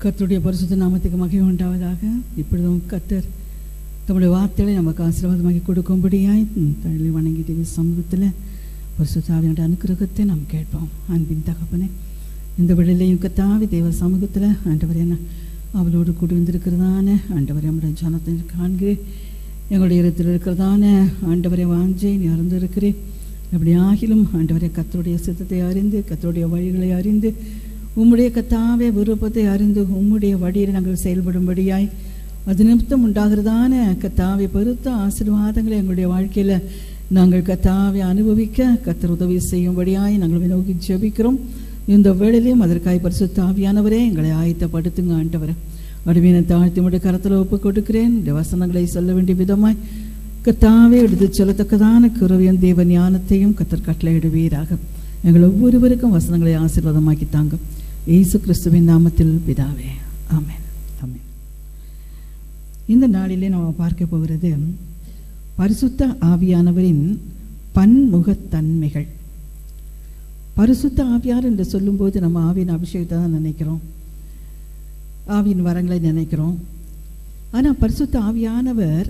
கர்த்தருடைய பரிசுத்த நாமத்துக்கு மகிமை உண்டாவதாக இப்பொழுதும் கர்த்தர் தம்முடைய வார்த்தைகளை நமக்கு ஆசீர்வாதமாக்கி கொடுக்கும்படியாய் ம், தள்ளி வணங்கிட்டு சமூகத்தில் பரிசுத்தாவினுடைய அனுக்கிரகத்தை நாம் கேட்போம் அன்பின் தகப்பனே இந்த வேளையிலையும் கத்தாவி தேவ சமூகத்தில் ஆண்டவர் என்ன அவளோடு கூடி வந்திருக்கிறதான ஆண்டவரை நம்முடைய ஜனத்தை காண்கிறேன் எங்களுடைய இடத்தில் இருக்கிறதான ஆண்டவரை வாஞ்சை நீ அறிந்திருக்கிறேன் எப்படி ஆகிலும் ஆண்டவரை கத்தருடைய சித்தத்தை அறிந்து கத்தருடைய வழிகளை அறிந்து உம்முடைய கத்தாவே விருப்பத்தை அறிந்து உம்முடைய வழியில் நாங்கள் செயல்படும்படியாய் அது நிமித்தம் உண்டாகிறதான கத்தாவை பெருத்த ஆசீர்வாதங்களை எங்களுடைய வாழ்க்கையில் நாங்கள் கத்தாவை அனுபவிக்க கத்தர் உதவி செய்யும்படியாய் நாங்கள் நோக்கி ஜெபிக்கிறோம் இந்த வேளையிலையும் அதற்காய் பரிசுத்த ஆவியானவரே எங்களை ஆயத்தப்படுத்துங்க ஆண்டவரை வடிவீனை தாழ்த்தி உடைய கரத்தில் ஒப்பு கொடுக்கிறேன் இந்த வசனங்களை சொல்ல வேண்டிய விதமாய் கத்தாவே எடுத்து சொல்லத்தக்கதான குருவியன் தேவ ஞானத்தையும் கத்தர் கட்டளையிடுவீராக எங்கள் ஒவ்வொருவருக்கும் வசனங்களை ஆசீர்வாதமாக்கி தாங்க இயேசு கிறிஸ்துவின் நாமத்தில் பிதாவே ஆமென் ஆமென் இந்த நாளிலே நாம் பார்க்க போகிறது பரிசுத்த ஆவியானவரின் பன்முகத்தன்மைகள் பரிசுத்த ஆவியார் என்று சொல்லும்போது நம்ம ஆவியின் அபிஷேகத்தை தான் நினைக்கிறோம் ஆவியின் வரங்களை நினைக்கிறோம் ஆனால் பரிசுத்த ஆவியானவர்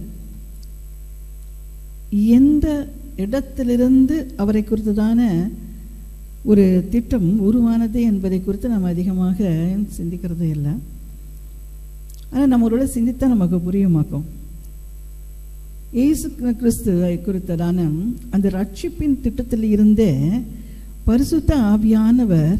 எந்த இடத்திலிருந்து அவரை குறித்ததான ஒரு திட்டம் உருவானது என்பதை குறித்து நாம் அதிகமாக சிந்திக்கிறது இல்லை ஆனால் நம்மளோட சிந்தித்தா நமக்கு புரியுமாக்கும் இயேசு கிறிஸ்துவை குறித்ததான அந்த ரட்சிப்பின் திட்டத்தில் இருந்தே பரிசுத்த ஆவியானவர்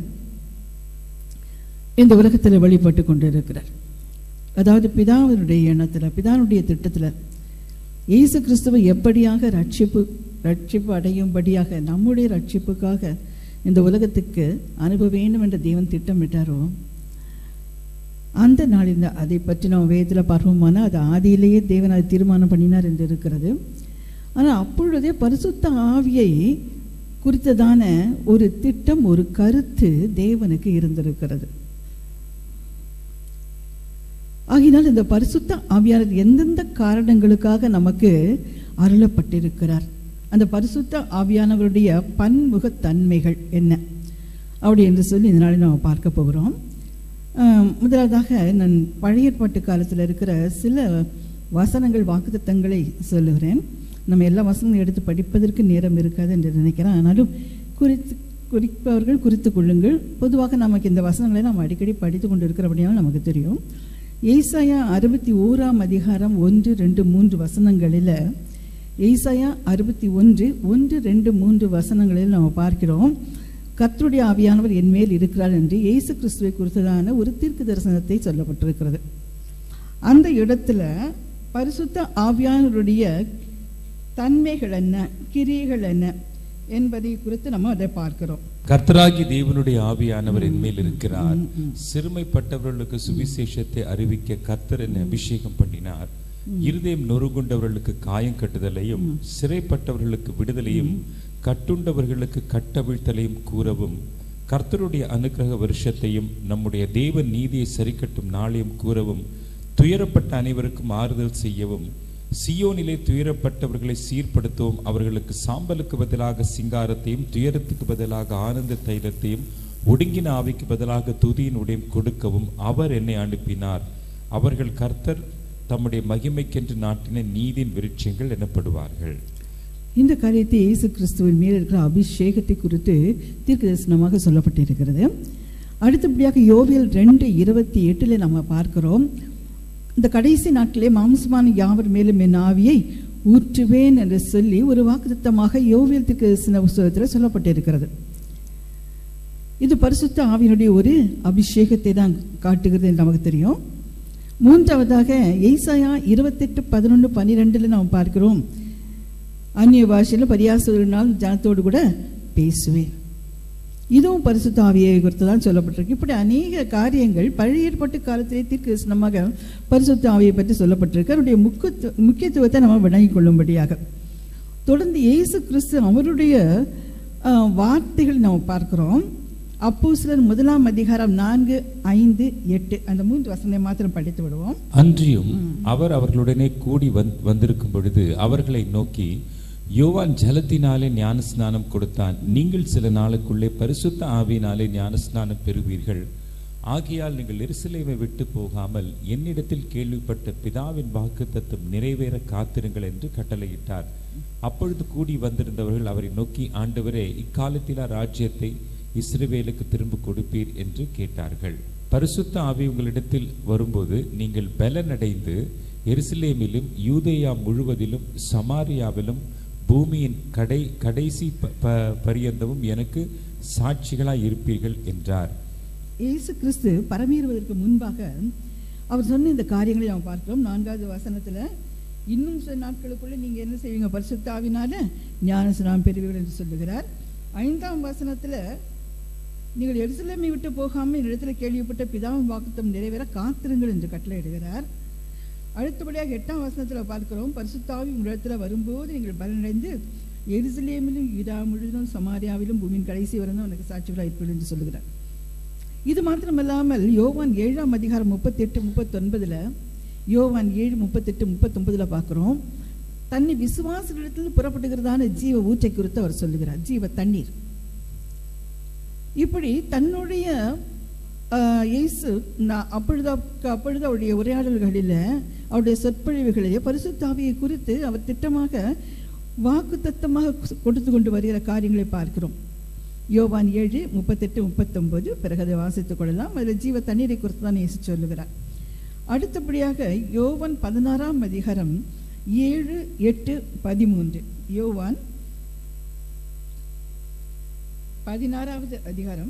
இந்த உலகத்தில் வழிபட்டு கொண்டிருக்கிறார் அதாவது பிதாவினுடைய எண்ணத்தில் பிதாவுடைய திட்டத்தில் இயேசு கிறிஸ்துவை எப்படியாக ரட்சிப்பு ரட்சிப்பு அடையும்படியாக நம்முடைய ரட்சிப்புக்காக இந்த உலகத்துக்கு அனுப்ப வேண்டும் என்ற தேவன் திட்டமிட்டாரோ அந்த நாளில் அதை பற்றி நம்ம வேதத்தில் பார்ப்போமானா அது ஆதியிலேயே தேவன் அதை தீர்மானம் பண்ணினார் என்று இருக்கிறது ஆனால் அப்பொழுதே பரிசுத்த ஆவியை குறித்ததான ஒரு திட்டம் ஒரு கருத்து தேவனுக்கு இருந்திருக்கிறது ஆகினால் இந்த பரிசுத்த ஆவியானவர் எந்தெந்த காரணங்களுக்காக நமக்கு அருளப்பட்டிருக்கிறார் அந்த பரிசுத்த ஆவியானவருடைய பன்முகத்தன்மைகள் என்ன அப்படி என்று சொல்லி இந்த நாளில் நம்ம பார்க்க போகிறோம் ஆம், முதலாவதாக நான் பழைய ஏற்பாட்டு காலத்தில் இருக்கிற சில வசனங்கள் வாக்குத்தத்தங்களை சொல்லுகிறேன் நம்ம எல்லா வசனங்களும் எடுத்து படிப்பதற்கு நேரம் இருக்காது என்று நினைக்கிறேன் ஆனாலும் குறித்து குறிப்பவர்கள் குறித்து கொள்ளுங்கள் பொதுவாக நமக்கு இந்த வசனங்களை நாம் அடிக்கடி படித்து கொண்டு இருக்கிறபடியால் நமக்கு தெரியும் ஏசாயா அறுபத்தி ஓராம் அதிகாரம் ஒன்று ரெண்டு மூன்று வசனங்களில் ஏசாயா அறுபத்தி ஒன்று ஒன்று ரெண்டு மூன்று வசனங்களில் நாம் பார்க்கிறோம் கர்த்தருடைய ஆவியானவர் என் மேல் இருக்கிறார் என்று இயேசு கிறிஸ்துவை குறித்ததான ஒரு தீர்க்க தரிசனத்தை சொல்லப்பட்டிருக்கிறது அந்த இடத்துல பரிசுத்த ஆவியானவருடைய தன்மைகள் என்ன கிரியைகள் என்ன என்பதை குறித்து நம்ம அதை பார்க்கிறோம் கர்த்தராகி தேவனுடைய ஆவியானவர் என் மேல் இருக்கிறார் சிறுமைப்பட்டவர்களுக்கு சுவிசேஷத்தை அறிவிக்க கர்த்தர் என்னை அபிஷேகம் பண்ணினார் இருதயம் நொறுகுண்டவர்களுக்கு காயம் கட்டுதலையும் சிறைப்பட்டவர்களுக்கு விடுதலையும் கட்டுண்டவர்களுக்கு கட்டவிழ்த்தலையும் கூறவும் கர்த்தருடைய அனுக்கிரக வருஷத்தையும் நம்முடைய தேவ நீதியை சரிக்கட்டும் நாளையும் கூறவும் துயரப்பட்ட அனைவருக்கும் ஆறுதல் செய்யவும் சியோனிலே துயரப்பட்டவர்களை சீர்படுத்தவும் அவர்களுக்கு சாம்பலுக்கு பதிலாக சிங்காரத்தையும் துயரத்துக்கு பதிலாக ஆனந்த தைலத்தையும் ஒடுங்கின ஆவிக்கு பதிலாக துதியின் உடையும் கொடுக்கவும் அவர் என்னை அனுப்பினார் அவர்கள் கர்த்தர் தம்முடைய மகிமைக்கென்று நாட்டின நீதியின் விருட்சங்கள் எனப்படுவார்கள் இந்த காரியத்தை இயேசு கிறிஸ்துவின் மேல் இருக்கிற அபிஷேகத்தை குறித்து தீர்க்க தரிசனமாக சொல்லப்பட்டிருக்கிறது அடுத்தபடியாக யோவியல் ரெண்டு இருபத்தி எட்டில் நம்ம பார்க்கிறோம் இந்த கடைசி நாட்களே மாம்சமான யாவர் மேலும் என் ஆவியை ஊற்றுவேன் என்று சொல்லி ஒரு வாக்குத்தத்தமாக யோவியல் தீர்க்க தரிசன புஸ்தகத்தில் சொல்லப்பட்டிருக்கிறது இது பரிசுத்த ஆவியினுடைய ஒரு அபிஷேகத்தை தான் காட்டுகிறது என்று நமக்கு தெரியும் மூன்றாவதாக ஏசாயா இருபத்தெட்டு பதினொன்று பன்னிரெண்டில் நாம் பார்க்கிறோம் அந்நிய பாஷையில் பரியாசனால் ஜனத்தோடு கூட பேசுவேன் இதுவும் பரிசுத்த ஆவியை குறித்து தான் சொல்லப்பட்டிருக்கு இப்படி அநேக காரியங்கள் பழைய ஏற்பட்ட காலத்திலே தீர்க்கதரிசனமாக பரிசுத்த ஆவியை பற்றி சொல்லப்பட்டிருக்கு அவருடைய முக்கியத்துவ முக்கியத்துவத்தை நம்ம விளங்கிக் கொள்ளும்படியாக தொடர்ந்து இயேசு கிறிஸ்து அவருடைய ஆஹ், வார்த்தைகள் நாம் பார்க்கிறோம் அப்போ சிலர் முதலாம் அதிகாரம் நான்கு ஐந்து எட்டு அந்த மூன்று வசனத்தை மாத்திரம் படித்து விடுவோம் அன்றியும் அவர் அவர்களுடனே கூடி வந் வந்திருக்கும் பொழுது அவர்களை நோக்கி யோவான் ஜலத்தினாலே ஞானஸ்நானம் கொடுத்தான் நீங்கள் சில நாளுக்குள்ளே பரிசுத்த ஆவியினாலே ஞானஸ்நானம் பெறுவீர்கள் ஆகையால் நீங்கள் எருசலேமை விட்டு போகாமல் என்னிடத்தில் கேள்விப்பட்ட பிதாவின் வாக்குத்தத்தம் நிறைவேற காத்திருங்கள் என்று கட்டளையிட்டார் அப்பொழுது கூடி வந்திருந்தவர்கள் அவரை நோக்கி ஆண்டவரே இக்காலத்திலா ராஜ்யத்தை இஸ்ரவேலுக்கு திரும்ப கொடுப்பீர் என்று கேட்டார்கள் பரிசுத்த ஆவி உங்களிடத்தில் வரும்போது நீங்கள் பலனடைந்து எருசலேமிலும் யூதேயா முழுவதிலும் சமாரியாவிலும் பூமியின் கடை கடைசி ப- ப- பரியந்தமும் எனக்கு சாட்சிகளாய் இருப்பீர்கள் என்றார் இயேசு கிறிஸ்து பரமேறுவதற்கு முன்பாக அவர் சொன்ன இந்த காரியங்களை நாம் பார்க்கிறோம் நான்காவது வசனத்துல இன்னும் சில நாட்களுக்குள்ள நீங்க என்ன செய்வீங்க பரிசுத்த ஆவினால ஞானஸ்நானம் பெறுவீர்கள் என்று சொல்லுகிறார் ஐந்தாம் வசனத்துல நீங்கள் எருசலேமை விட்டு போகாமல் என்னிடத்துல கேள்விப்பட்ட பிதாவின் வாக்குத்தம் நிறைவேற காத்திருங்கள் என்று கட்டளையிடுகிறார் அடுத்தபடியாக எட்டாம் வசனத்துல பார்க்கிறோம் பரிசுத்தாவி உங்களிடத்துல வரும்போது நீங்கள் பலனடைந்து எருசலேமிலும் யூதா முழுவதும் சமாரியாவிலும் பூமியின் கடைசி வரை உனக்கு சாட்சிகளாக இருப்பீர்கள் என்று சொல்லுகிறார் இது மாத்திரமல்லாமல் யோவான் ஏழாம் அதிகாரம் முப்பத்தெட்டு முப்பத்தொன்பதுல யோவான் ஏழு முப்பத்தெட்டு முப்பத்தொன்பதுல பார்க்கிறோம் தன்னை விசுவாசத்திலிருந்து புறப்படுகிறதான ஜீவ ஊற்றை குறித்து அவர் சொல்லுகிறார் ஜீவ தண்ணீர் இப்படி தன்னுடைய ஆஹ், இயேசு நான் அப்பொழுது அப்பொழுது அவருடைய உரையாடல்களில் அவருடைய சொற்பொழிவுகளிலே பரிசுத்தாவியை குறித்து அவர் திட்டமாக வாக்குத்தத்தமாக கொடுத்து கொண்டு வருகிற காரியங்களை பார்க்கிறோம் யோவான் ஏழு முப்பத்தெட்டு முப்பத்தொன்பது பிறகு அதை வாசித்துக் கொள்ளலாம் அதில் ஜீவ தண்ணீரை குறித்து தான் இயேசு சொல்லுகிறார் அடுத்தபடியாக யோவான் பதினாறாம் அதிகாரம் ஏழு எட்டு பதிமூன்று யோவான் பதினாறாவது அதிகாரம்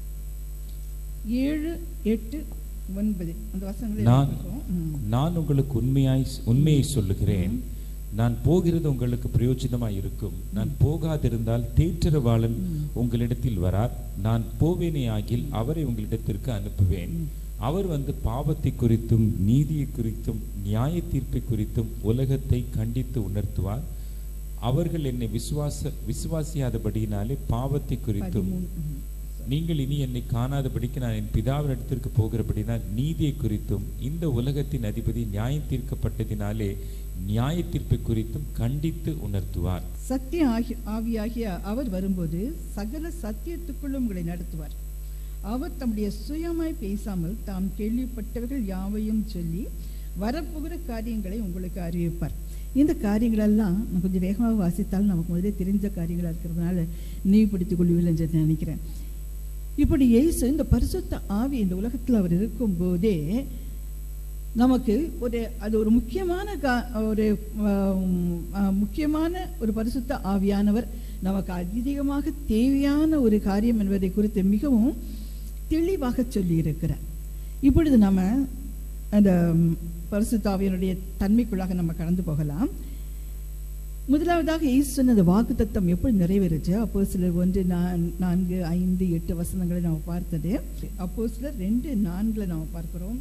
ஏழு எட்டு ஒன்பது அந்த வசனங்களை நான் பார்ப்போம். ம். நான் உங்களுக்கு உண்மையாய் உண்மையை சொல்லுகிறேன் நான் போகிறது உங்களுக்கு பிரயோஜனமாய் இருக்கும் நான் போகாதிருந்தால் தேற்றரவாளன் உங்களிடத்தில் வரார் நான் போவேனே ஆகில் அவரை உங்களிடத்திற்கு அனுப்புவேன் அவர் வந்து பாவத்தை குறித்தும் நீதியை குறித்தும் நியாய தீர்ப்பை குறித்தும் உலகத்தை கண்டித்து உணர்த்துவார் அவர்கள் என்னை விசுவாச விசுவாசியாதபடியினாலே பாவத்தை குறித்தும் பதிமூணு. ம். நீங்கள் இனி என்னை காணாதபடிக்கு நான் என் பிதாவினிடத்திற்கு போகிறபடினால் நீதியை குறித்தும் இந்த உலகத்தின் அதிபதி நியாயம் தீர்க்கப்பட்டதினாலே நியாய தீர்ப்பை குறித்தும் கண்டித்து உணர்த்துவார் சத்திய ஆகி ஆவியாகிய அவர் வரும்போது சகல சத்தியத்துக்குள்ளும் உங்களை நடத்துவார் அவர் தம்முடைய சுயமாய் பேசாமல் தாம் கேள்விப்பட்டவர்கள் யாவையும் சொல்லி வரப்போகிற காரியங்களை உங்களுக்கு அறிவிப்பார் இந்த காரியங்களெல்லாம் நான் கொஞ்சம் வேகமாக வாசித்தாலும் நமக்கு முதலே தெரிஞ்ச காரியங்களாக இருக்கிறதுனால நீவுபடுத்திக் கொள்வீர்கள் என்று நினைக்கிறேன் இப்படி இயேசு இந்த பரிசுத்த ஆவி இந்த உலகத்தில் அவர் இருக்கும்போதே நமக்கு ஒரு அது ஒரு முக்கியமான கா ஒரு ஆம், ஆ, முக்கியமான ஒரு பரிசுத்த ஆவியானவர் நமக்கு அதிகமாக தேவையான ஒரு காரியம் என்பதை குறித்து மிகவும் தெளிவாக சொல்லியிருக்கிறார் இப்பொழுது நம்ம அந்த ம், பரிசுத்த ஆவியனுடைய தன்மைக்குள்ளாக நம்ம கடந்து போகலாம் முதலாவதாக இயேசு சொன்ன அந்த வாக்குத்தத்தம் எப்படி நிறைவேறுச்சு அப்போ சிலர் ஒன்று நான் நான்கு ஐந்து எட்டு வசனங்களை நாம் பார்த்தது அப்போ சிலர் ரெண்டு நான்குல நாம் பார்க்கிறோம்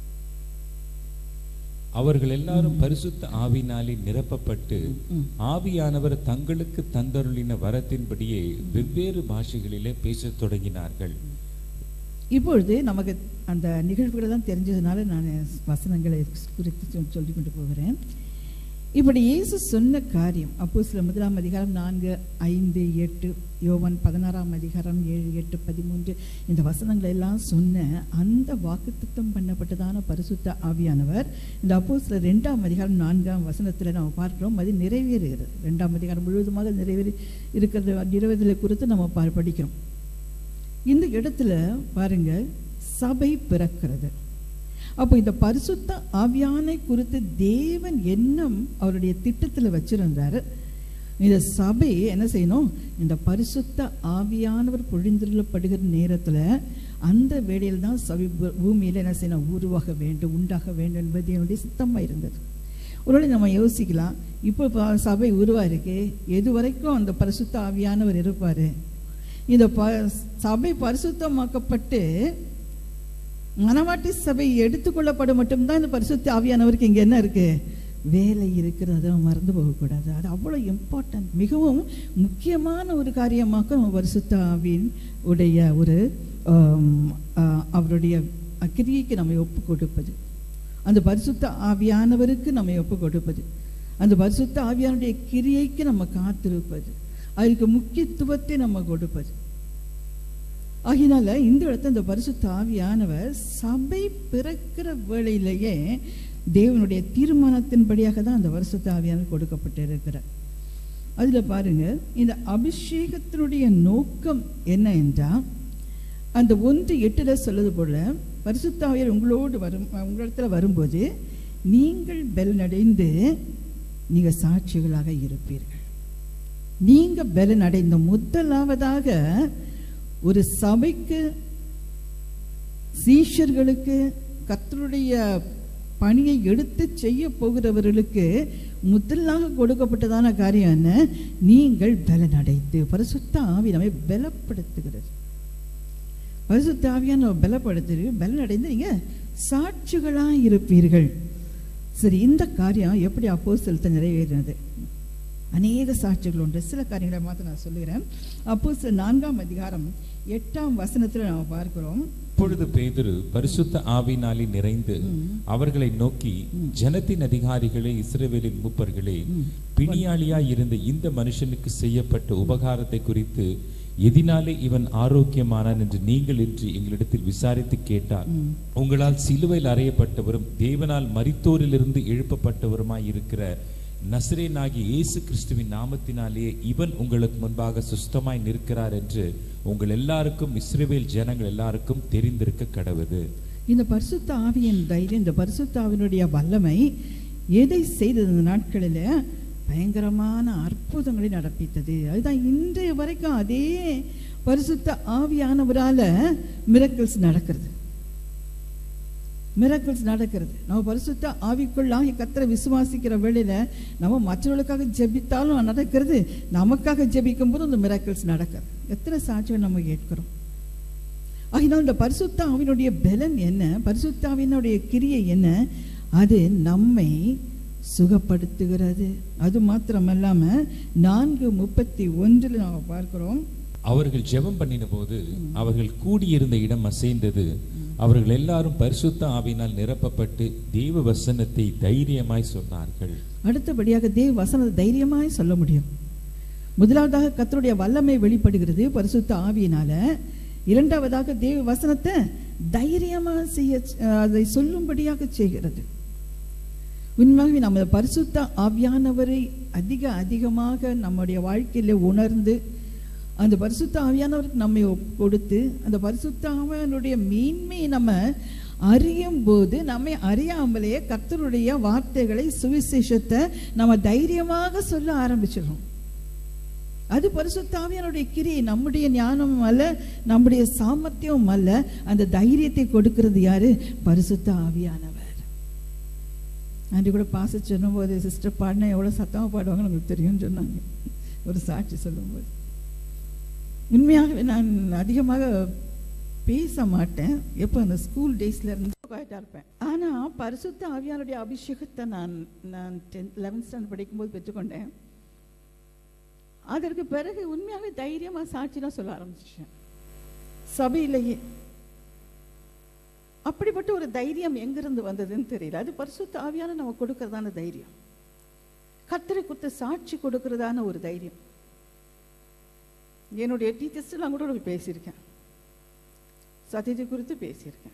அவர்கள் எல்லாரும் பரிசுத்த ஆவினாலே நிரப்பப்பட்டு ம். ஆவியானவர் தங்களுக்கு தந்தருளின வரத்தின்படியே வெவ்வேறு பாஷைகளிலே பேசத் தொடங்கினார்கள் இப்பொழுது நமக்கு அந்த நிகழ்வுகளை தான் தெரிஞ்சதுனால நான் வசனங்களை குறித்து சொல் சொல்லிக் கொண்டு போகிறேன் இப்படி இயேசு சொன்ன காரியம் அப்போ சில முதலாம் அதிகாரம் நான்கு ஐந்து எட்டு யோவான் பதினாறாம் அதிகாரம் ஏழு எட்டு பதிமூன்று இந்த வசனங்களை எல்லாம் சொன்ன அந்த வாக்குத்தத்தம் பண்ணப்பட்டதான பரிசுத்த ஆவியானவர் இந்த அப்போ சில ரெண்டாம் அதிகாரம் நான்காம் வசனத்தில் நம்ம பார்க்கிறோம் அது நிறைவேறுகிறது ரெண்டாம் அதிகாரம் முழுவதுமாக நிறைவேறி இருக்கிறது நிறைவேறலை குறித்து நம்ம பா- படிக்கிறோம் இந்த இடத்துல பாருங்க சபை பிறக்கிறது அப்போ இந்த பரிசுத்த ஆவியானை குறித்து தேவன் எண்ணம் அவருடைய திட்டத்தில் வச்சிருந்தாரு இந்த சபை என்ன செய்யணும் இந்த பரிசுத்த ஆவியானவர் பொழிந்துள்ளப்படுகிற நேரத்தில் அந்த வேளையில் தான் சபை பூ- பூமியில என்ன செய்யணும் உருவாக வேண்டும் உண்டாக வேண்டும் என்பது என்னுடைய சித்தமாக இருந்தது ஒருவேளை நம்ம யோசிக்கலாம் இப்போ ப- சபை உருவா இருக்கு எது வரைக்கும் அந்த பரிசுத்த ஆவியானவர் இருப்பாரு இந்த ப சபை பரிசுத்தமாக்கப்பட்டு மனவாட்டி சபை எடுத்துக்கொள்ளப்படும் மட்டும்தான் இந்த பரிசுத்த ஆவியானவருக்கு இங்க என்ன இருக்கு வேலை இருக்கிறது அதை மறந்து போகக்கூடாது அது அவ்வளோ இம்பார்ட்டன்ட் மிகவும் முக்கியமான ஒரு காரியமாக நம்ம பரிசுத்த ஆவியின் உடைய ஒரு ஆம், ஆ, அவருடைய கிரியைக்கு நம்மை ஒப்பு கொடுப்பது அந்த பரிசுத்த ஆவியானவருக்கு நம்மை ஒப்பு கொடுப்பது அந்த பரிசுத்த ஆவியானுடைய கிரியைக்கு நம்ம காத்திருப்பது அதுக்கு முக்கியத்துவத்தை நம்ம கொடுப்பது ஆகினால இந்த இடத்துல இந்த பரிசுத்த ஆவியானவர் சபை பிறக்கிற வேளையிலேயே தேவனுடைய தீர்மானத்தின்படியாக தான் அந்த பரிசுத்த ஆவியானவர் கொடுக்கப்பட்டு இருக்கிறார் அதுல பாருங்க இந்த அபிஷேகத்தினுடைய நோக்கம் என்ன என்றால் அந்த ஒன்று எட்டுல சொல்லுது போல பரிசுத்தாவியர் உங்களோடு வரும் உங்களிடத்துல வரும்போது நீங்கள் பலனடைந்து நீங்க சாட்சிகளாக இருப்பீர்கள் நீங்க பலனடைந்த முதலாவதாக ஒரு சபைக்கு சீஷர்களுக்கு கர்த்தருடைய பணியை எடுத்து செய்ய போகிறவர்களுக்கு முதலாக கொடுக்கப்பட்டதான காரியம் என்ன நீங்கள் பலனடைந்து பரிசுத்த ஆவி நம்மை பலப்படுத்துகிறது பரிசுத்த ஆவியான நம்ம பலப்படுத்து பலனடைந்து நீங்க சாட்சிகளா இருப்பீர்கள் சரி இந்த காரியம் எப்படி அப்போ செலுத்த நிறைவேறினது அநேக சாட்சிகள் உண்டு சில காரியங்களை மாத்திரம் நான் சொல்லுகிறேன் அப்போ நான்காம் அதிகாரம் எட்டாம் வசனத்துல நாம பார்க்கிறோம் அப்பொழுது பேதுரு பரிசுத்த ஆவினாலே நிறைந்து அவர்களை நோக்கி ஜனத்தின் அதிகாரிகளே இஸ்ரவேலின் மூப்பர்களே பிணியாளியாய் இருந்த இந்த மனுஷனுக்கு செய்யப்பட்ட உபகாரத்தை குறித்து எதினாலே இவன் ஆரோக்கியமானான் என்று நீங்கள் இன்று எங்களிடத்தில் விசாரித்து கேட்டால் உங்களால் சிலுவையில் அறையப்பட்டவரும் தேவனால் மரித்தோரிலிருந்து எழுப்பப்பட்டவருமாய் இருக்கிற நசரேனாகி இயேசு கிறிஸ்துவின் நாமத்தினாலே இவன் உங்களுக்கு முன்பாக சுஸ்தமாய் நிற்கிறார் என்று உங்கள் எல்லாருக்கும் இஸ்ரவேல் ஜனங்கள் எல்லாருக்கும் தெரிந்திருக்க கடவுது இந்த பரிசுத்த ஆவியின் தைரியம் இந்த பரிசுத்த ஆவியினுடைய வல்லமை எதை செய்தது இந்த நாட்களில் பயங்கரமான அற்புதங்களை நடப்பித்தது அதுதான் இன்றைய வரைக்கும் அதே பரிசுத்த ஆவியானவரால மிரக்கல்ஸ் நடக்கிறது மிரக்கல்ஸ் நடக்கிறது நம்ம பரிசுத்த ஆவிக்குள்ளாகி கத்தரை விசுவாசிக்கிற வேளையில நம்ம மற்றவர்களுக்காக ஜெபித்தாலும் நடக்கிறது நமக்காக ஜெபிக்கும் போது அந்த மிரக்கல்ஸ் நடக்கிறது எத்தனை சாட்சிகள் நம்ம கேட்கிறோம் ஆகினால் இந்த பரிசுத்த ஆவினுடைய பலன் என்ன பரிசுத்த ஆவியினுடைய கிரியை என்ன அது நம்மை சுகப்படுத்துகிறது அது மாத்திரமல்லாம நான்கு முப்பத்தி ஒன்றில் நாம் பார்க்கிறோம் அவர்கள் ஜெபம் பண்ணின போது அவர்கள் கூடியிருந்த இடம் அசைந்தது அவர்கள் எல்லாரும் பரிசுத்த ஆவினால் நிரப்பப்பட்டு தேவ வசனத்தை தைரியமாய் சொன்னார்கள் அடுத்தபடியாக தேவ வசனத்தை தைரியமாய் சொல்ல முடியும் முதலாவதாக கர்த்தருடைய வல்லமை வெளிப்படுகிறது பரிசுத்த ஆவியினால இரண்டாவதாக தேவ வசனத்தை தைரியமா செய்ய அதை சொல்லும்படியாக செய்கிறது உண்மையாகவே நம்ம பரிசுத்த ஆவியானவரை அதிக அதிகமாக நம்முடைய வாழ்க்கையில உணர்ந்து அந்த பரிசுத்த ஆவியானவருக்கு நம்மை ஒப்- கொடுத்து அந்த பரிசுத்த ஆவியானுடைய மேன்மையை நம்ம அறியும் போது நம்மை அறியாமலேயே கர்த்தருடைய வார்த்தைகளை சுவிசேஷத்தை நம்ம தைரியமாக சொல்ல ஆரம்பிச்சிடுறோம் அது பரிசுத்த ஆவியானுடைய கிரியை நம்முடைய ஞானம் அல்ல நம்முடைய சாமர்த்தியம் அல்ல அந்த தைரியத்தை கொடுக்கிறது யாரு பரிசுத்த ஆவியானவர் அன்றைக்கு கூட பாச சொல்லும்போது சிஸ்டர் பாடினா எவ்வளோ சத்தமாக பாடுவாங்கன்னு உங்களுக்கு தெரியும்னு சொன்னாங்க ஒரு சாட்சி சொல்லும்போது உண்மையாகவே நான் அதிகமாக பேச மாட்டேன் எப்போ அந்த ஸ்கூல் டேஸ்ல இருந்து குவாய்ட்டாக இருப்பேன் ஆனால் பரிசுத்த ஆவியானுடைய அபிஷேகத்தை நான் நான் டென்த் லெவன்த் ஸ்டாண்டர்ட் படிக்கும்போது பெற்றுக்கொண்டேன் அதற்கு பிறகு உண்மையாகவே தைரியமாக சாட்சிலாம் சொல்ல ஆரம்பிச்சிட்டேன் சபையிலேயே அப்படிப்பட்ட ஒரு தைரியம் எங்கிருந்து வந்ததுன்னு தெரியல அது பரிசுத்த ஆவியான நம்ம கொடுக்கறதான தைரியம் கத்தரை கொடுத்த சாட்சி கொடுக்கறதான ஒரு தைரியம் என்னுடைய டீச்சர்ஸ்லாம் கூட ஒரு பேசியிருக்கேன் சத்தியத்தை குறித்து பேசியிருக்கேன்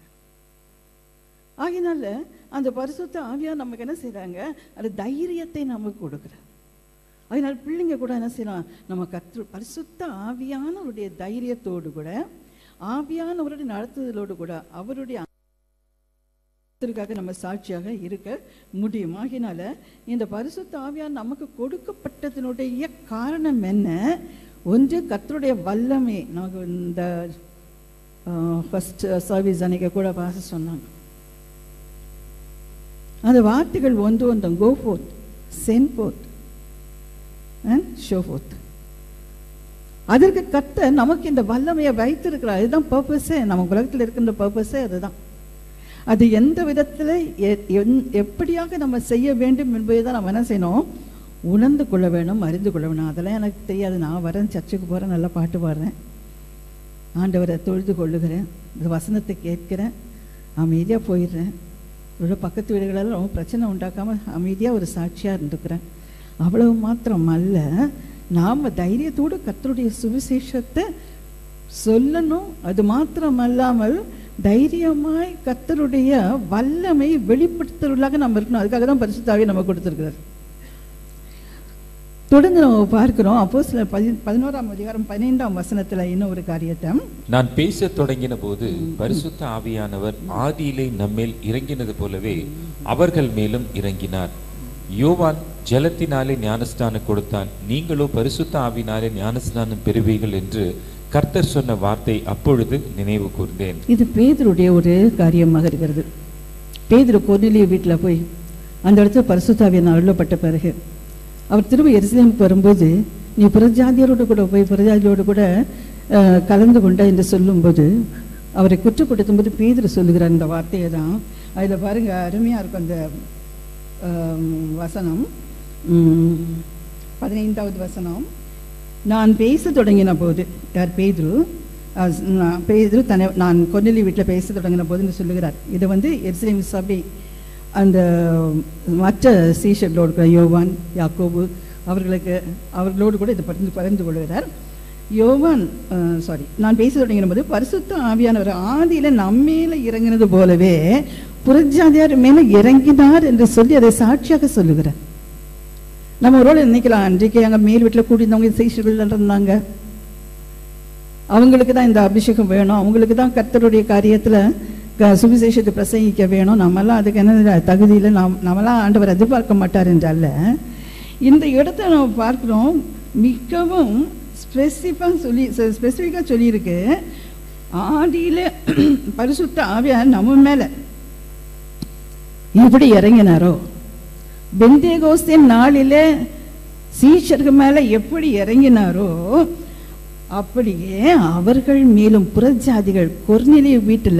ஆகினால அந்த பரிசுத்த ஆவியா நமக்கு என்ன செய்றாங்க அது தைரியத்தை நமக்கு கொடுக்குறாங்க அதனால பிள்ளைங்க கூட என்ன செய்யலாம் நம்ம கற்று பரிசுத்த ஆவியானவருடைய தைரியத்தோடு கூட ஆவியானவருடைய நடத்துதலோடு கூட அவருடைய கர்த்தருக்காக நம்ம சாட்சியாக இருக்க முடியும் ஆகினால இந்த பரிசுத்த ஆவியார் நமக்கு கொடுக்கப்பட்டதனுடைய காரணம் என்ன ஒன்று கர்த்தருடைய வல்லமை நமக்கு இந்த ஃபர்ஸ்ட் சர்வீஸ் அன்னைக்கு கூட பாச சொன்னாங்க அந்த வார்த்தைகள் ஒன்று ஒன்று go forth sent forth and show forth அதற்கு கத்த நமக்கு இந்த வல்லமையை வைத்திருக்கிறார் அதுதான் பர்பஸே நம்ம உலகத்தில் இருக்கின்ற பர்பஸே அதுதான் அது எந்த விதத்தில் எ- எந்- எப்படியாக நம்ம செய்ய வேண்டும் என்பதை தான் நம்ம என்ன செய்யணும் உணர்ந்து கொள்ள வேணும் அறிந்து கொள்ள வேணும் அதெல்லாம் எனக்கு தெரியாது நான் வரேன் சர்ச்சுக்கு போகிறேன் நல்லா பாட்டு பாடுறேன் ஆண்டவரை தொழுது கொள்ளுகிறேன் இந்த வசனத்தை கேட்கிறேன் அமைதியாக போயிடுறேன் ஒரு பக்கத்து வீடுகளெல்லாம் ரொம்ப பிரச்சனை உண்டாக்காமல் அமைதியாக ஒரு சாட்சியாக இருந்துக்கிறேன் அவ்வளவு மாத்திரம் அல்ல நாம் தைரியத்தோடு கர்த்தருடைய சுவிசேஷத்தை சொல்லணும் அது மாத்திரமல்லாமல் தைரியமாய் கர்த்தருடைய வல்லமை வெளிப்படுத்துறவர்களாக நம்ம இருக்கணும் அதுக்காக தான் பரிசுத்தாவே நம்ம கொடுத்துருக்கிறார் தொடர்ந்து நம்ம பார்க்கிறோம் அப்போ சில பதி பதினோராம் அதிகாரம் பதினைந்தாம் வசனத்துல இன்னும் ஒரு காரியத்தை நான் பேசத் தொடங்கின போது பரிசுத்த ஆவியானவர் ஆதியிலே நம்மேல் இறங்கினது போலவே அவர்கள் மேலும் இறங்கினார் யோவான் ஜலத்தினாலே ஞானஸ்நானம் கொடுத்தான் நீங்களோ பரிசுத்த ஆவினாலே ஞானஸ்நானம் பெறுவீர்கள் என்று கர்த்தர் சொன்ன வார்த்தை அப்பொழுது நினைவு கூர்ந்தேன் இது பேதருடைய ஒரு காரியமாக இருக்கிறது பேதுரு கொர்நேலிய வீட்டில் போய் அந்த இடத்துல பரிசுத்தாவியன் அருளப்பட்ட பிறகு அவர் திரும்ப எருசலேமுக்கு வரும்போது நீ புறஜாதியரோடு கூட போய் புறஜாதியோடு கூட அஹ், கலந்து கொண்ட என்று சொல்லும்போது அவரை குற்றப்படுத்தும் போது பேதுரு சொல்லுகிறார் இந்த வார்த்தையை தான் அதில் பாருங்க அருமையாக இருக்கும் அந்த ஆம், வசனம் உம், பதினைந்தாவது வசனம் நான் பேச தொடங்கின போது யார் பேதுரு அஹ், நான் பேதுரு தன்னை நான் கொன்னலி வீட்டில் பேச தொடங்கின போதுன்னு சொல்லுகிறார் இது வந்து எருசலேம் சபை அந்த மற்ற சீஷர்களோடு கூட யோவான் யாக்கோபு அவர்களுக்கு அவர்களோடு கூட இதை பகிர்ந்து பகிர்ந்து கொள்கிறார் யோவான் சாரி நான் பேச தொடங்கின போது பரிசுத்த ஆவியானவர் ஆதியில நம்மேல இறங்கினது போலவே புறஜாதியார் மேல இறங்கினார் என்று சொல்லி அதை சாட்சியாக சொல்லுகிறார் நம்ம ஒரு வேளை நினைக்கலாம் அன்றைக்கு அங்கே மேல் வீட்டில் கூட்டியிருந்தவங்க சீஷர்கள் இருந்தாங்க அவங்களுக்கு தான் இந்த அபிஷேகம் வேணும் அவங்களுக்கு தான் கர்த்தருடைய காரியத்தில் சுவிசேஷத்தை பிரசங்கிக்க வேணும் நம்மெல்லாம் அதுக்கு என்ன தகுதியில் நாம் நம்மளாம் ஆண்டவர் எதிர்பார்க்க மாட்டார் என்றல்ல இந்த இடத்த நம்ம பார்க்குறோம் மிகவும் ஸ்பெசிஃபாக சொல்லி ஸ்பெசிஃபிக்காக சொல்லியிருக்கு ஆதியில் பரிசுத்த ஆவியார் நம்ம மேலே எப்படி இறங்கினாரோ பெந்தேகோஸ்தின் நாளிலே சீஷர்கள் மேல எப்படி இறங்கினாரோ அப்படியே அவர்கள் மேலும் புறஜாதிகள் கொர்நிலிய வீட்டுல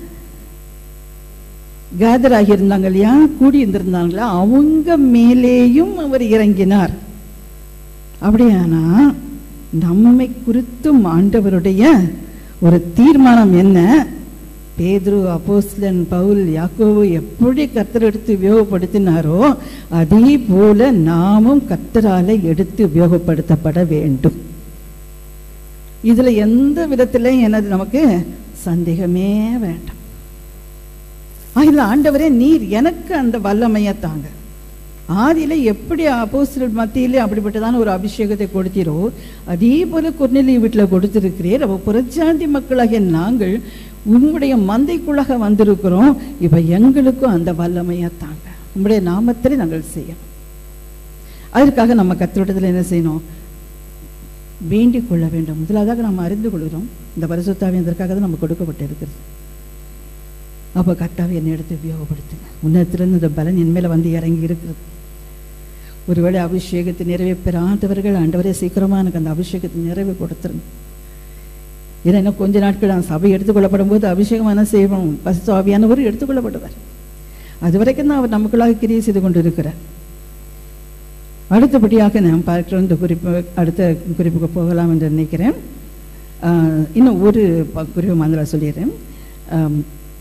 கேதர் ஆகியிருந்தாங்க இல்லையா கூடி இருந்திருந்தாங்களா அவங்க மேலேயும் அவர் இறங்கினார் அப்படியானா நம்மை குறித்தும் ஆண்டவருடைய ஒரு தீர்மானம் என்ன பேதுரு அப்போஸ்லன் பவுல் யாக்கோவு எப்படி கர்த்தர் எடுத்து உபயோகப்படுத்தினாரோ அதே போல நாமும் கர்த்தரால எடுத்து உபயோகப்படுத்தப்பட வேண்டும் இதுல எந்த விதத்துல எனது நமக்கு சந்தேகமே வேண்டாம் ஆகில ஆண்டவரே நீர் எனக்கு அந்த வல்லமையை தாங்க ஆதியில எப்படி அப்போஸ்தலர் மத்தியிலே அப்படிப்பட்டதான ஒரு அபிஷேகத்தை கொடுத்தீரோ அதே போல குர்நெலி வீட்டில் கொடுத்திருக்கிறீர் அப்போ புறஜாதி மக்களாகிய நாங்கள் உம்முடைய மந்தைக்குள்ளாக வந்திருக்கிறோம் இப்ப எங்களுக்கும் அந்த வல்லமையை தாங்க உம்முடைய நாமத்திலே நாங்கள் செய்யணும் அதற்காக நம்ம கத்திரோட்டத்தில் என்ன செய்யணும் வேண்டிக் கொள்ள வேண்டும் முதலாவதாக நாம் அறிந்து கொள்கிறோம் இந்த பரிசுத்தாவி அதற்காக தான் நம்ம கொடுக்கப்பட்டிருக்கிறது அப்போ கர்த்தாவை என்னை எடுத்து உபயோகப்படுத்துங்க உன்னத்திலிருந்து இந்த பலன் என் மேல வந்து இறங்கி இருக்கிறது ஒருவேளை அபிஷேகத்தை நிறைவே பெறாதவர்கள் ஆண்டவரே சீக்கிரமா எனக்கு அந்த அபிஷேகத்தை நிறைவே கொடுத்துருங்க ஏன்னா இன்னும் கொஞ்ச நாட்கள் நான் சபை எடுத்துக்கொள்ளப்படும் போது அபிஷேகம் என்ன செய்வோம் பசு ஆவியானவர் எடுத்துக்கொள்ளப்படுவார் அது வரைக்கும் தான் அவர் நமக்குள்ளாக கிரியை செய்து கொண்டு இருக்கிறார் அடுத்தபடியாக நாம் பார்க்கிறோம் இந்த குறிப்பு அடுத்த குறிப்புக்கு போகலாம் என்று நினைக்கிறேன் ஆஹ், இன்னும் ஒரு ப- குறிப்பு மாதிரி சொல்லிடுறேன் ஆம்,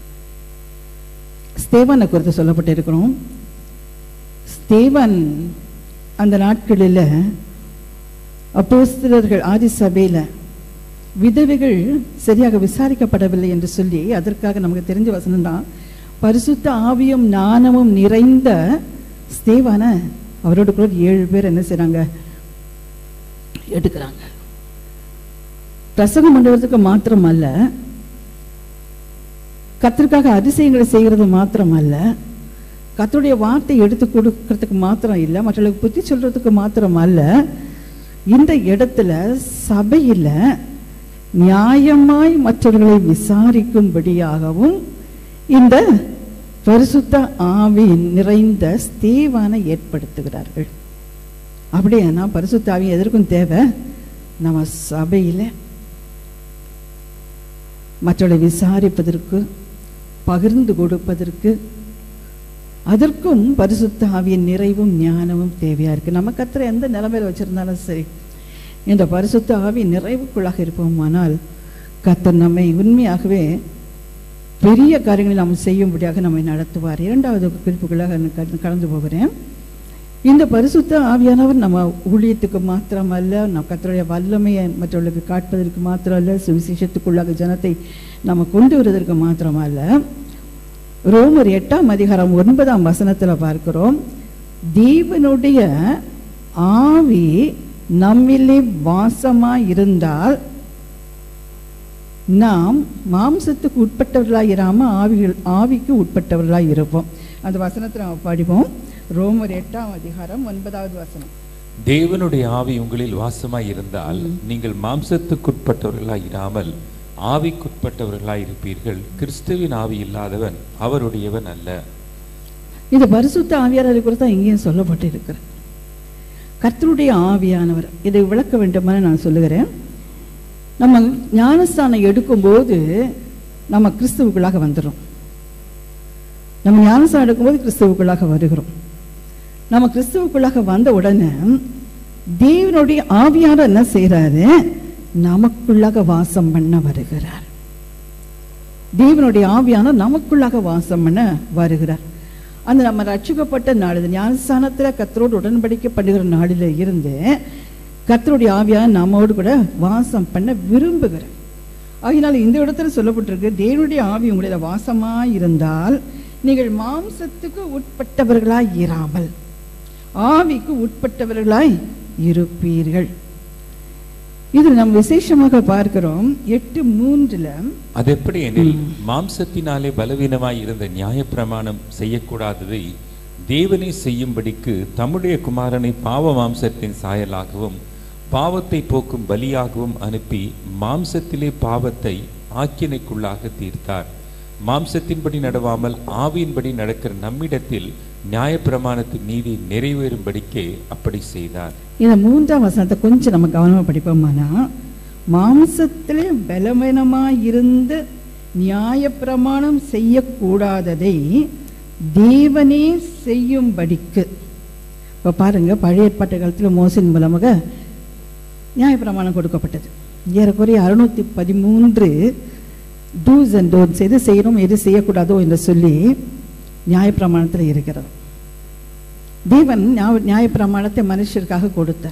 ஸ்தேவானை குறித்து சொல்லப்பட்டிருக்கிறோம் ஸ்தேவான் அந்த நாட்களில் அப்போஸ்தலர்கள் ஆதி சபையில் விதவைகள் சரியாக விசாரிக்கப்படவில்லை என்று சொல்லி அதற்காக நமக்கு தெரிஞ்ச வசனம் தான் பரிசுத்த ஆவியும் ஞானமும் நிறைந்த ஸ்தேவான அவரோட கூட ஏழு பேர் என்ன செய்றாங்க எடுக்கிறாங்க பிரசங்கம் பண்ணுறதுக்கு மாத்திரம் அல்ல கத்திற்காக அதிசயங்களை செய்கிறது மாத்திரம் அல்ல கர்த்தருடைய வார்த்தை எடுத்து கொடுக்கறதுக்கு மாத்திரம் இல்லை மற்றவர்களுக்கு புத்தி சொல்றதுக்கு மாத்திரம் அல்ல இந்த இடத்துல சபையில நியாயமாய் மற்றவர்களை விசாரிக்கும்படியாகவும் இந்த பரிசுத்த ஆவி நிறைந்த ஸ்தேவானை ஏற்படுத்துகிறார்கள் அப்படியானா பரிசுத்த ஆவி எதற்கும் தேவை நம்ம சபையில மற்றவர்களை விசாரிப்பதற்கு பகிர்ந்து கொடுப்பதற்கு அதற்கும் பரிசுத்த ஆவியின் நிறைவும் ஞானமும் தேவையா இருக்கு நம்ம கத்திர எந்த நிலைமையில வச்சிருந்தாலும் சரி இந்த பரிசுத்த ஆவி நிறைவுக்குள்ளாக இருப்போமானால் கத்தர் நம்மை உண்மையாகவே பெரிய காரியங்களை நாம் செய்யும்படியாக நம்மை நடத்துவார் இரண்டாவது குறிப்புகளாக நான் கடந்து- கடந்து போகிறேன் இந்த பரிசுத்த ஆவியானவர் நம்ம ஊழியத்துக்கு மாத்திரமல்ல நம்ம கர்த்தருடைய வல்லமையை மற்றவர்களுக்கு காட்டுவதற்கு மாத்திரம் அல்ல சுவிசேஷத்துக்குள்ளாக ஜனத்தை நம்ம கொண்டு வருவதற்கு மாத்திரமல்ல ரோமர் எட்டாம் அதிகாரம் ஒன்பதாம் வசனத்துல பார்க்கிறோம் தேவனுடைய ஆவி நம்மிலே வாசமா இருந்தால் நாம் மாம்சத்துக்கு உட்பட்டவர்களாக இராம ஆவிகள் ஆவிக்கு உட்பட்டவர்களாக இருப்போம் அந்த வசனத்தை நம்ம படிப்போம் ரோமர் எட்டாம் அதிகாரம் ஒன்பதாவது வசனம் தேவனுடைய ஆவி உங்களில் வாசமாய் இருந்தால் நீங்கள் மாம்சத்துக்குட்பட்டவர்களாய் இராமல் ஆவிக்குட்பட்டவர்களாய் இருப்பீர்கள் கிறிஸ்துவின் ஆவி இல்லாதவன் அவருடையவன் அல்ல இந்த பரிசுத்த ஆவியானவரை குறித்து தான் இங்கேயும் சொல்லப்பட்டு இருக்கிறது கர்த்தருடைய ஆவியானவர் இதை விளக்க வேண்டுமென நான் சொல்லுகிறேன் நம்ம ஞானஸ்தானம் எடுக்கும்போது நம்ம கிறிஸ்துவுக்குள்ளாக வந்துடும் நம்ம ஞானஸ்தானம் எடுக்கும்போது கிறிஸ்துவுக்குள்ளாக வருகிறோம் நம்ம கிறிஸ்துவுக்குள்ளாக வந்த உடனே தேவனுடைய ஆவியானவர் என்ன செய்றாரு நமக்குள்ளாக வாசம் பண்ண வருகிறார் தேவனுடைய ஆவியானவர் நமக்குள்ளாக வாசம் பண்ண வருகிறார் அந்த நம்ம ரட்சிக்கப்பட்ட நாள் இந்த ஞானஸ்தானத்துல கத்தரோடு உடன்படிக்கை பண்ணுகிற நாளில இருந்து கத்தருடைய ஆவியான நம்மோடு கூட வாசம் பண்ண விரும்புகிறார் ஆகினால் இந்த இடத்துல சொல்லப்பட்டிருக்கு தேவனுடைய ஆவி உங்களுடைய வாசமா இருந்தால் நீங்கள் மாம்சத்துக்கு உட்பட்டவர்களாய் இராமல் ஆவிக்கு உட்பட்டவர்களாய் இருப்பீர்கள் இது நம்ம விசேஷமாக பார்க்கிறோம் எட்டு மூன்றுல அது எப்படி எனில் மாம்சத்தினாலே பலவீனமாய் இருந்த நியாயப்பிரமாணம் செய்யக்கூடாததை தேவனை செய்யும்படிக்கு தம்முடைய குமாரனை பாவ மாம்சத்தின் சாயலாகவும் பாவத்தை போக்கும் பலியாகவும் அனுப்பி மாம்சத்திலே பாவத்தை ஆக்கினைக்குள்ளாக தீர்த்தார் மாம்சத்தின்படி நடவாமல் ஆவியின்படி நடக்கிற நம்மிடத்தில் நியாயப்பிரமாணத்தின் நீதி நிறைவேறும்படிக்கே அப்படி செய்தார் இந்த மூன்றாம் வசனத்தை கொஞ்சம் நம்ம கவனமா படிப்போமானா மாம்சத்திலே பலவீனமாய் இருந்து நியாயப்பிரமாணம் செய்யக்கூடாததை தேவனே செய்யும்படிக்கு இப்போ பாருங்க பழைய ஏற்பாட்டு காலத்தில் மோசின் மூலமாக நியாயப்பிரமாணம் கொடுக்கப்பட்டது ஏறக்குறைய அறுநூத்தி பதிமூன்று டூஸ் அண்ட் டோன்ஸ் எது செய்யணும் எது செய்யக்கூடாதோ என்று சொல்லி நியாயப்பிரமாணத்தில் இருக்கிறது தேவன் நியாய- நியாயப்பிரமாணத்தை மனுஷருக்காக கொடுத்தார்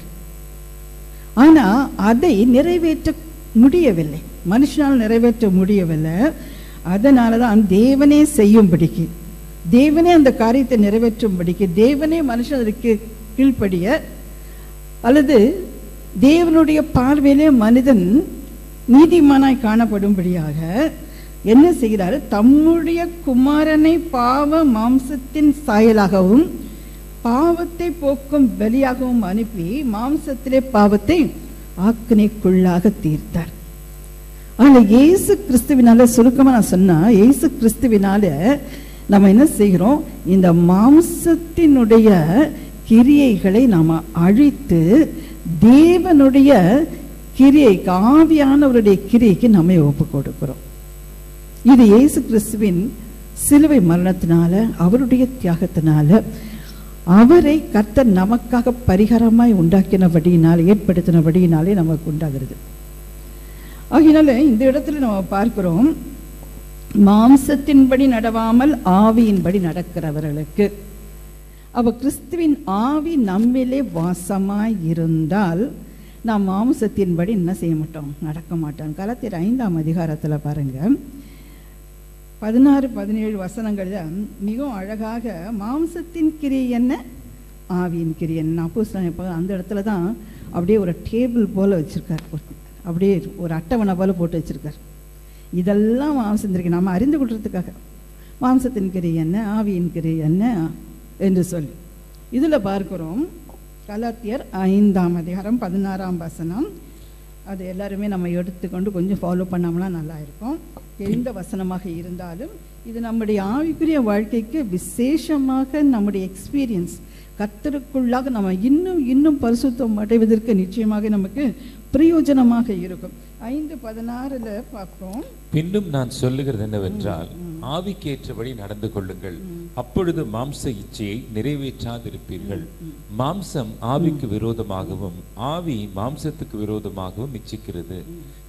ஆனா அதை நிறைவேற்ற முடியவில்லை மனுஷனால் நிறைவேற்ற முடியவில்லை அதனால தான் தேவனே செய்யும்படிக்கு தேவனே அந்த காரியத்தை நிறைவேற்றும்படிக்கு தேவனே மனுஷன் அதற்கு கீழ்ப்படிய அல்லது தேவனுடைய பார்வையிலே மனிதன் நீதிமானாய் காணப்படும்படியாக என்ன செய்கிறார் தம்முடைய குமாரனை பாவ மாம்சத்தின் சாயலாகவும் பாவத்தை போக்கும் பலியாகவும் அனுப்பி மாம்சத்திலே பாவத்தை ஆக்கினைக்குள்ளாக தீர்த்தார் ஆனா இயேசு கிறிஸ்துவினால சுருக்கமா நான் சொன்னா இயேசு கிறிஸ்துவினால நம்ம என்ன செய்கிறோம் இந்த மாம்சத்தினுடைய கிரியைகளை நாம அழித்து தேவனுடைய கிரியைக்கு ஆவியானவருடைய கிரியைக்கு நம்மை ஒப்பு கொடுக்கிறோம் இது இயேசு கிறிஸ்துவின் சிலுவை மரணத்தினால அவருடைய தியாகத்தினால அவரை கர்த்தர் நமக்காக பரிகாரமாய் உண்டாக்கினபடியினால் ஏற்படுத்தினபடியினாலே நமக்கு உண்டாகிறது ஆகையினால இந்த இடத்துல நம்ம பார்க்கிறோம் மாம்சத்தின்படி நடவாமல் ஆவியின்படி நடக்கிறவர்களுக்கு அவ கிறிஸ்துவின் ஆவி நம்மிலே வாசமாய் இருந்தால் நாம் மாம்சத்தின்படி என்ன செய்ய மாட்டோம் நடக்க மாட்டோம் கலத்திர ஐந்தாம் அதிகாரத்துல பாருங்க பதினாறு பதினேழு வசனங்கள்ல மிகவும் அழகாக மாம்சத்தின் கிரி என்ன ஆவியின் கிரி என்ன அப்போ அந்த இடத்துல தான் அப்படியே ஒரு டேபிள் போல வச்சிருக்கார் அப்படியே ஒரு அட்டவணை போல போட்டு வச்சிருக்கார் இதெல்லாம் மாம்சத்திற்கு நம்ம அறிந்து கொள்றதுக்காக மாம்சத்தின் கிரி என்ன ஆவியின் கிரி என்ன என்று சொல்லி இதில் பார்க்கிறோம் கலாத்தியர் ஐந்தாம் அதிகாரம் பதினாறாம் வசனம் அது எல்லாருமே நம்ம எடுத்துக்கொண்டு கொஞ்சம் ஃபாலோ பண்ணோம்னா நல்லா இருக்கும் எந்த வசனமாக இருந்தாலும் இது நம்முடைய ஆவிக்குரிய வாழ்க்கைக்கு விசேஷமாக நம்முடைய எக்ஸ்பீரியன்ஸ் கத்தருக்குள்ளாக நம்ம இன்னும் இன்னும் பரிசுத்தம் அடைவதற்கு நிச்சயமாக நமக்கு பிரயோஜனமாக இருக்கும் ஐந்து பதினாறுல பார்க்கிறோம் பின்னும் நான் சொல்லுகிறது என்னவென்றால் ஆவிக்கேற்றபடி நடந்து கொள்ளுங்கள் அப்பொழுது மாம்ச இச்சையை நிறைவேற்றாதிருப்பீர்கள் மாம்சம் ஆவிக்கு விரோதமாகவும் ஆவி மாம்சத்துக்கு விரோதமாகவும் இச்சிக்கிறது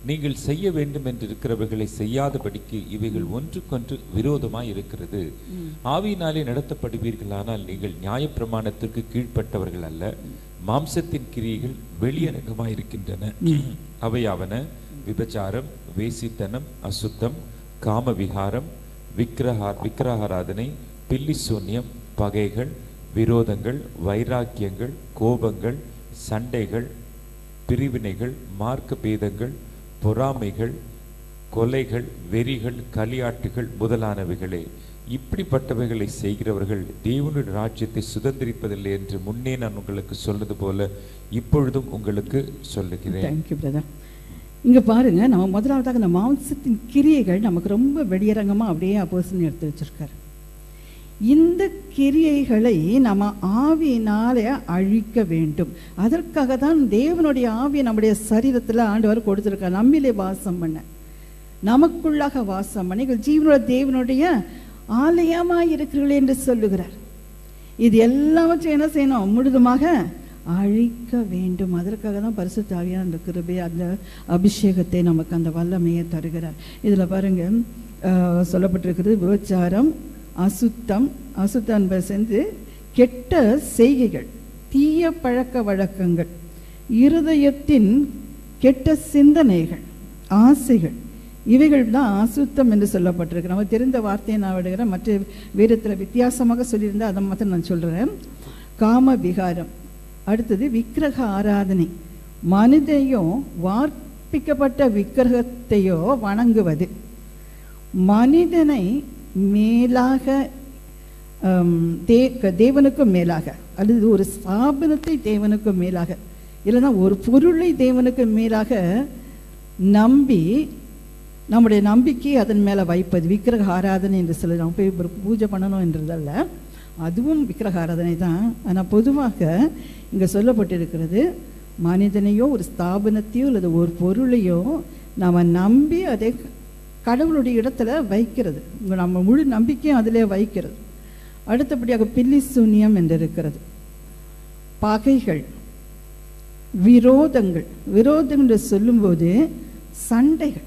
நீங்கள் செய்ய வேண்டும் என்று இருக்கிறவர்களை செய்யாதபடிக்கு இவைகள் ஒன்றுக்கொன்று விரோதமாய் இருக்கிறது ஆவியினாலே நடத்தப்படுவீர்களானால் நீங்கள் நியாயப்பிரமாணத்திற்கு கீழ்ப்பட்டவர்கள் அல்ல மாம்சத்தின் கிரியைகள் வெளியரங்கமாய் இருக்கின்றன அவையாவன விபச்சாரம் வேசித்தனம் அசுத்தம் காமவிகாரம் விக்கிரஹா விக்கிரகாராதனை பில்லி சூன்யம் பகைகள் விரோதங்கள் வைராக்கியங்கள் கோபங்கள் சண்டைகள் பிரிவினைகள் மார்க்க பேதங்கள் பொறாமைகள் கொலைகள் வெறிகள் களியாட்டுகள் முதலானவைகளே இப்படிப்பட்டவைகளை செய்கிறவர்கள் தேவனுடைய ராஜ்யத்தை சுதந்திரிப்பதில்லை என்று முன்னே நான் உங்களுக்கு சொன்னது போல இப்பொழுதும் உங்களுக்கு சொல்லுகிறேன் தேங்க்யூ பிரதர் இங்க பாருங்க நம்ம முதலாவதாக இந்த மாம்சத்தின் கிரியைகள் நமக்கு ரொம்ப வெளியரங்கமா அப்படியே அப்போசன் எடுத்து வச்சிருக்காரு இந்த கிரியைகளை நம்ம ஆவியினாலே அழிக்க வேண்டும் அதற்காக தான் தேவனுடைய ஆவியை நம்முடைய சரீரத்துல ஆண்டவர் கொடுத்திருக்கார் நம்மிலே வாசம் பண்ண நமக்குள்ளாக வாசம் பண்ணி நீங்கள் ஜீவனுடைய தேவனுடைய ஆலயமாய் இருக்கிறீர்கள் என்று சொல்லுகிறார் இது எல்லாவற்றையும் என்ன செய்யணும் முழுதுமாக அழிக்க வேண்டும் அதற்காக தான் பரிசுத்த ஆவியான அந்த கிருபை அந்த அபிஷேகத்தை நமக்கு அந்த வல்லமையை தருகிறார் இதுல பாருங்க ஆஹ், சொல்லப்பட்டிருக்கிறது விபச்சாரம் அசுத்தம் அசுத்தம் என்பது சென்று கெட்ட செய்கைகள் தீய பழக்க வழக்கங்கள் இருதயத்தின் கெட்ட சிந்தனைகள் ஆசைகள் இவைகள் தான் அசுத்தம் என்று சொல்லப்பட்டிருக்கு நம்ம தெரிந்த வார்த்தையை நான் விடுகிறேன் மற்ற வேதத்தில் வித்தியாசமாக சொல்லியிருந்தா அதை மாத்திரம் நான் சொல்கிறேன் காம விகாரம் அடுத்தது விக்கிரக ஆராதனை மனிதையோ வார்ப்பிக்கப்பட்ட விக்கிரகத்தையோ வணங்குவது மனிதனை மேலாக ஹம், தே தேவனுக்கும் மேலாக அல்லது ஒரு ஸ்தாபனத்தை தேவனுக்கும் மேலாக இல்லைன்னா ஒரு பொருளை தேவனுக்கு மேலாக நம்பி நம்முடைய நம்பிக்கையை அதன் மேலே வைப்பது விக்கிரக ஆராதனை என்று சொல்லி நம்ம போய் ஒரு பூஜை பண்ணணும் என்றதல்ல அதுவும் விக்கிரக ஆராதனை தான் ஆனால் பொதுவாக இங்கே சொல்லப்பட்டிருக்கிறது மனிதனையோ ஒரு ஸ்தாபனத்தையோ அல்லது ஒரு பொருளையோ நாம் நம்பி அதை கடவுளுடைய இடத்துல வைக்கிறது உங்க நம்ம முழு நம்பிக்கையும் அதிலே வைக்கிறது அடுத்தபடியாக பில்லி சூன்யம் என்று இருக்கிறது பகைகள் விரோதங்கள் விரோதங்கள் என்று சொல்லும்போது சண்டைகள்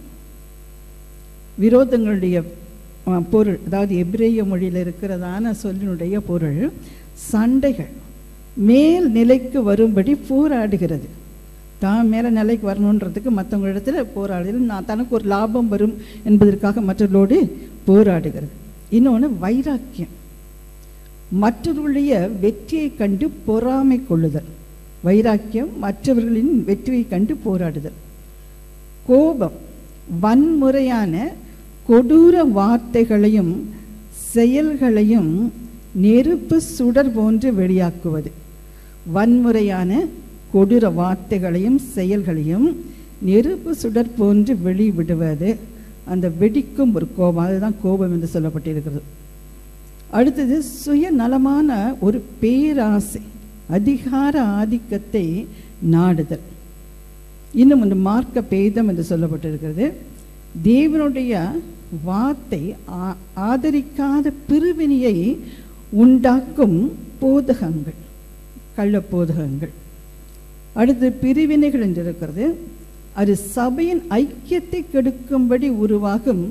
விரோதங்களுடைய அஹ், பொருள் அதாவது எபிரேய மொழியில் இருக்கிறதான சொல்லினுடைய பொருள் சண்டைகள் மேல் நிலைக்கு வரும்படி போராடுகிறது தான் மேலே நிலைக்கு வரணுன்றதுக்கு மற்றவங்க இடத்துல போராடுகிறது நான் தனக்கு ஒரு லாபம் வரும் என்பதற்காக மற்றவர்களோடு போராடுகிறது இன்னொன்று வைராக்கியம் மற்றவர்களுடைய வெற்றியை கண்டு பொறாமை கொள்ளுதல் வைராக்கியம் மற்றவர்களின் வெற்றியை கண்டு போராடுதல் கோபம் வன்முறையான கொடூர வார்த்தைகளையும் செயல்களையும் நெருப்பு சுடர் போன்று வெளியாக்குவது வன்முறையான கொடூர வார்த்தைகளையும் செயல்களையும் நெருப்பு சுடர் போன்று வெளிவிடுவது அந்த வெடிக்கும் ஒரு கோபம் அதுதான் கோபம் என்று சொல்லப்பட்டிருக்கிறது அடுத்தது சுயநலமான ஒரு பேராசை அதிகார ஆதிக்கத்தை நாடுதல் இன்னும் ஒன்று மார்க்க பேதம் என்று சொல்லப்பட்டிருக்கிறது தேவனுடைய வார்த்தை ஆ- ஆதரிக்காத பிரிவினையை உண்டாக்கும் போதகங்கள் கள்ள போதகங்கள் அடுத்து பிரிவினைகள் என்று இருக்கிறது அது சபையின் ஐக்கியத்தை கெடுக்கும்படி உருவாகும்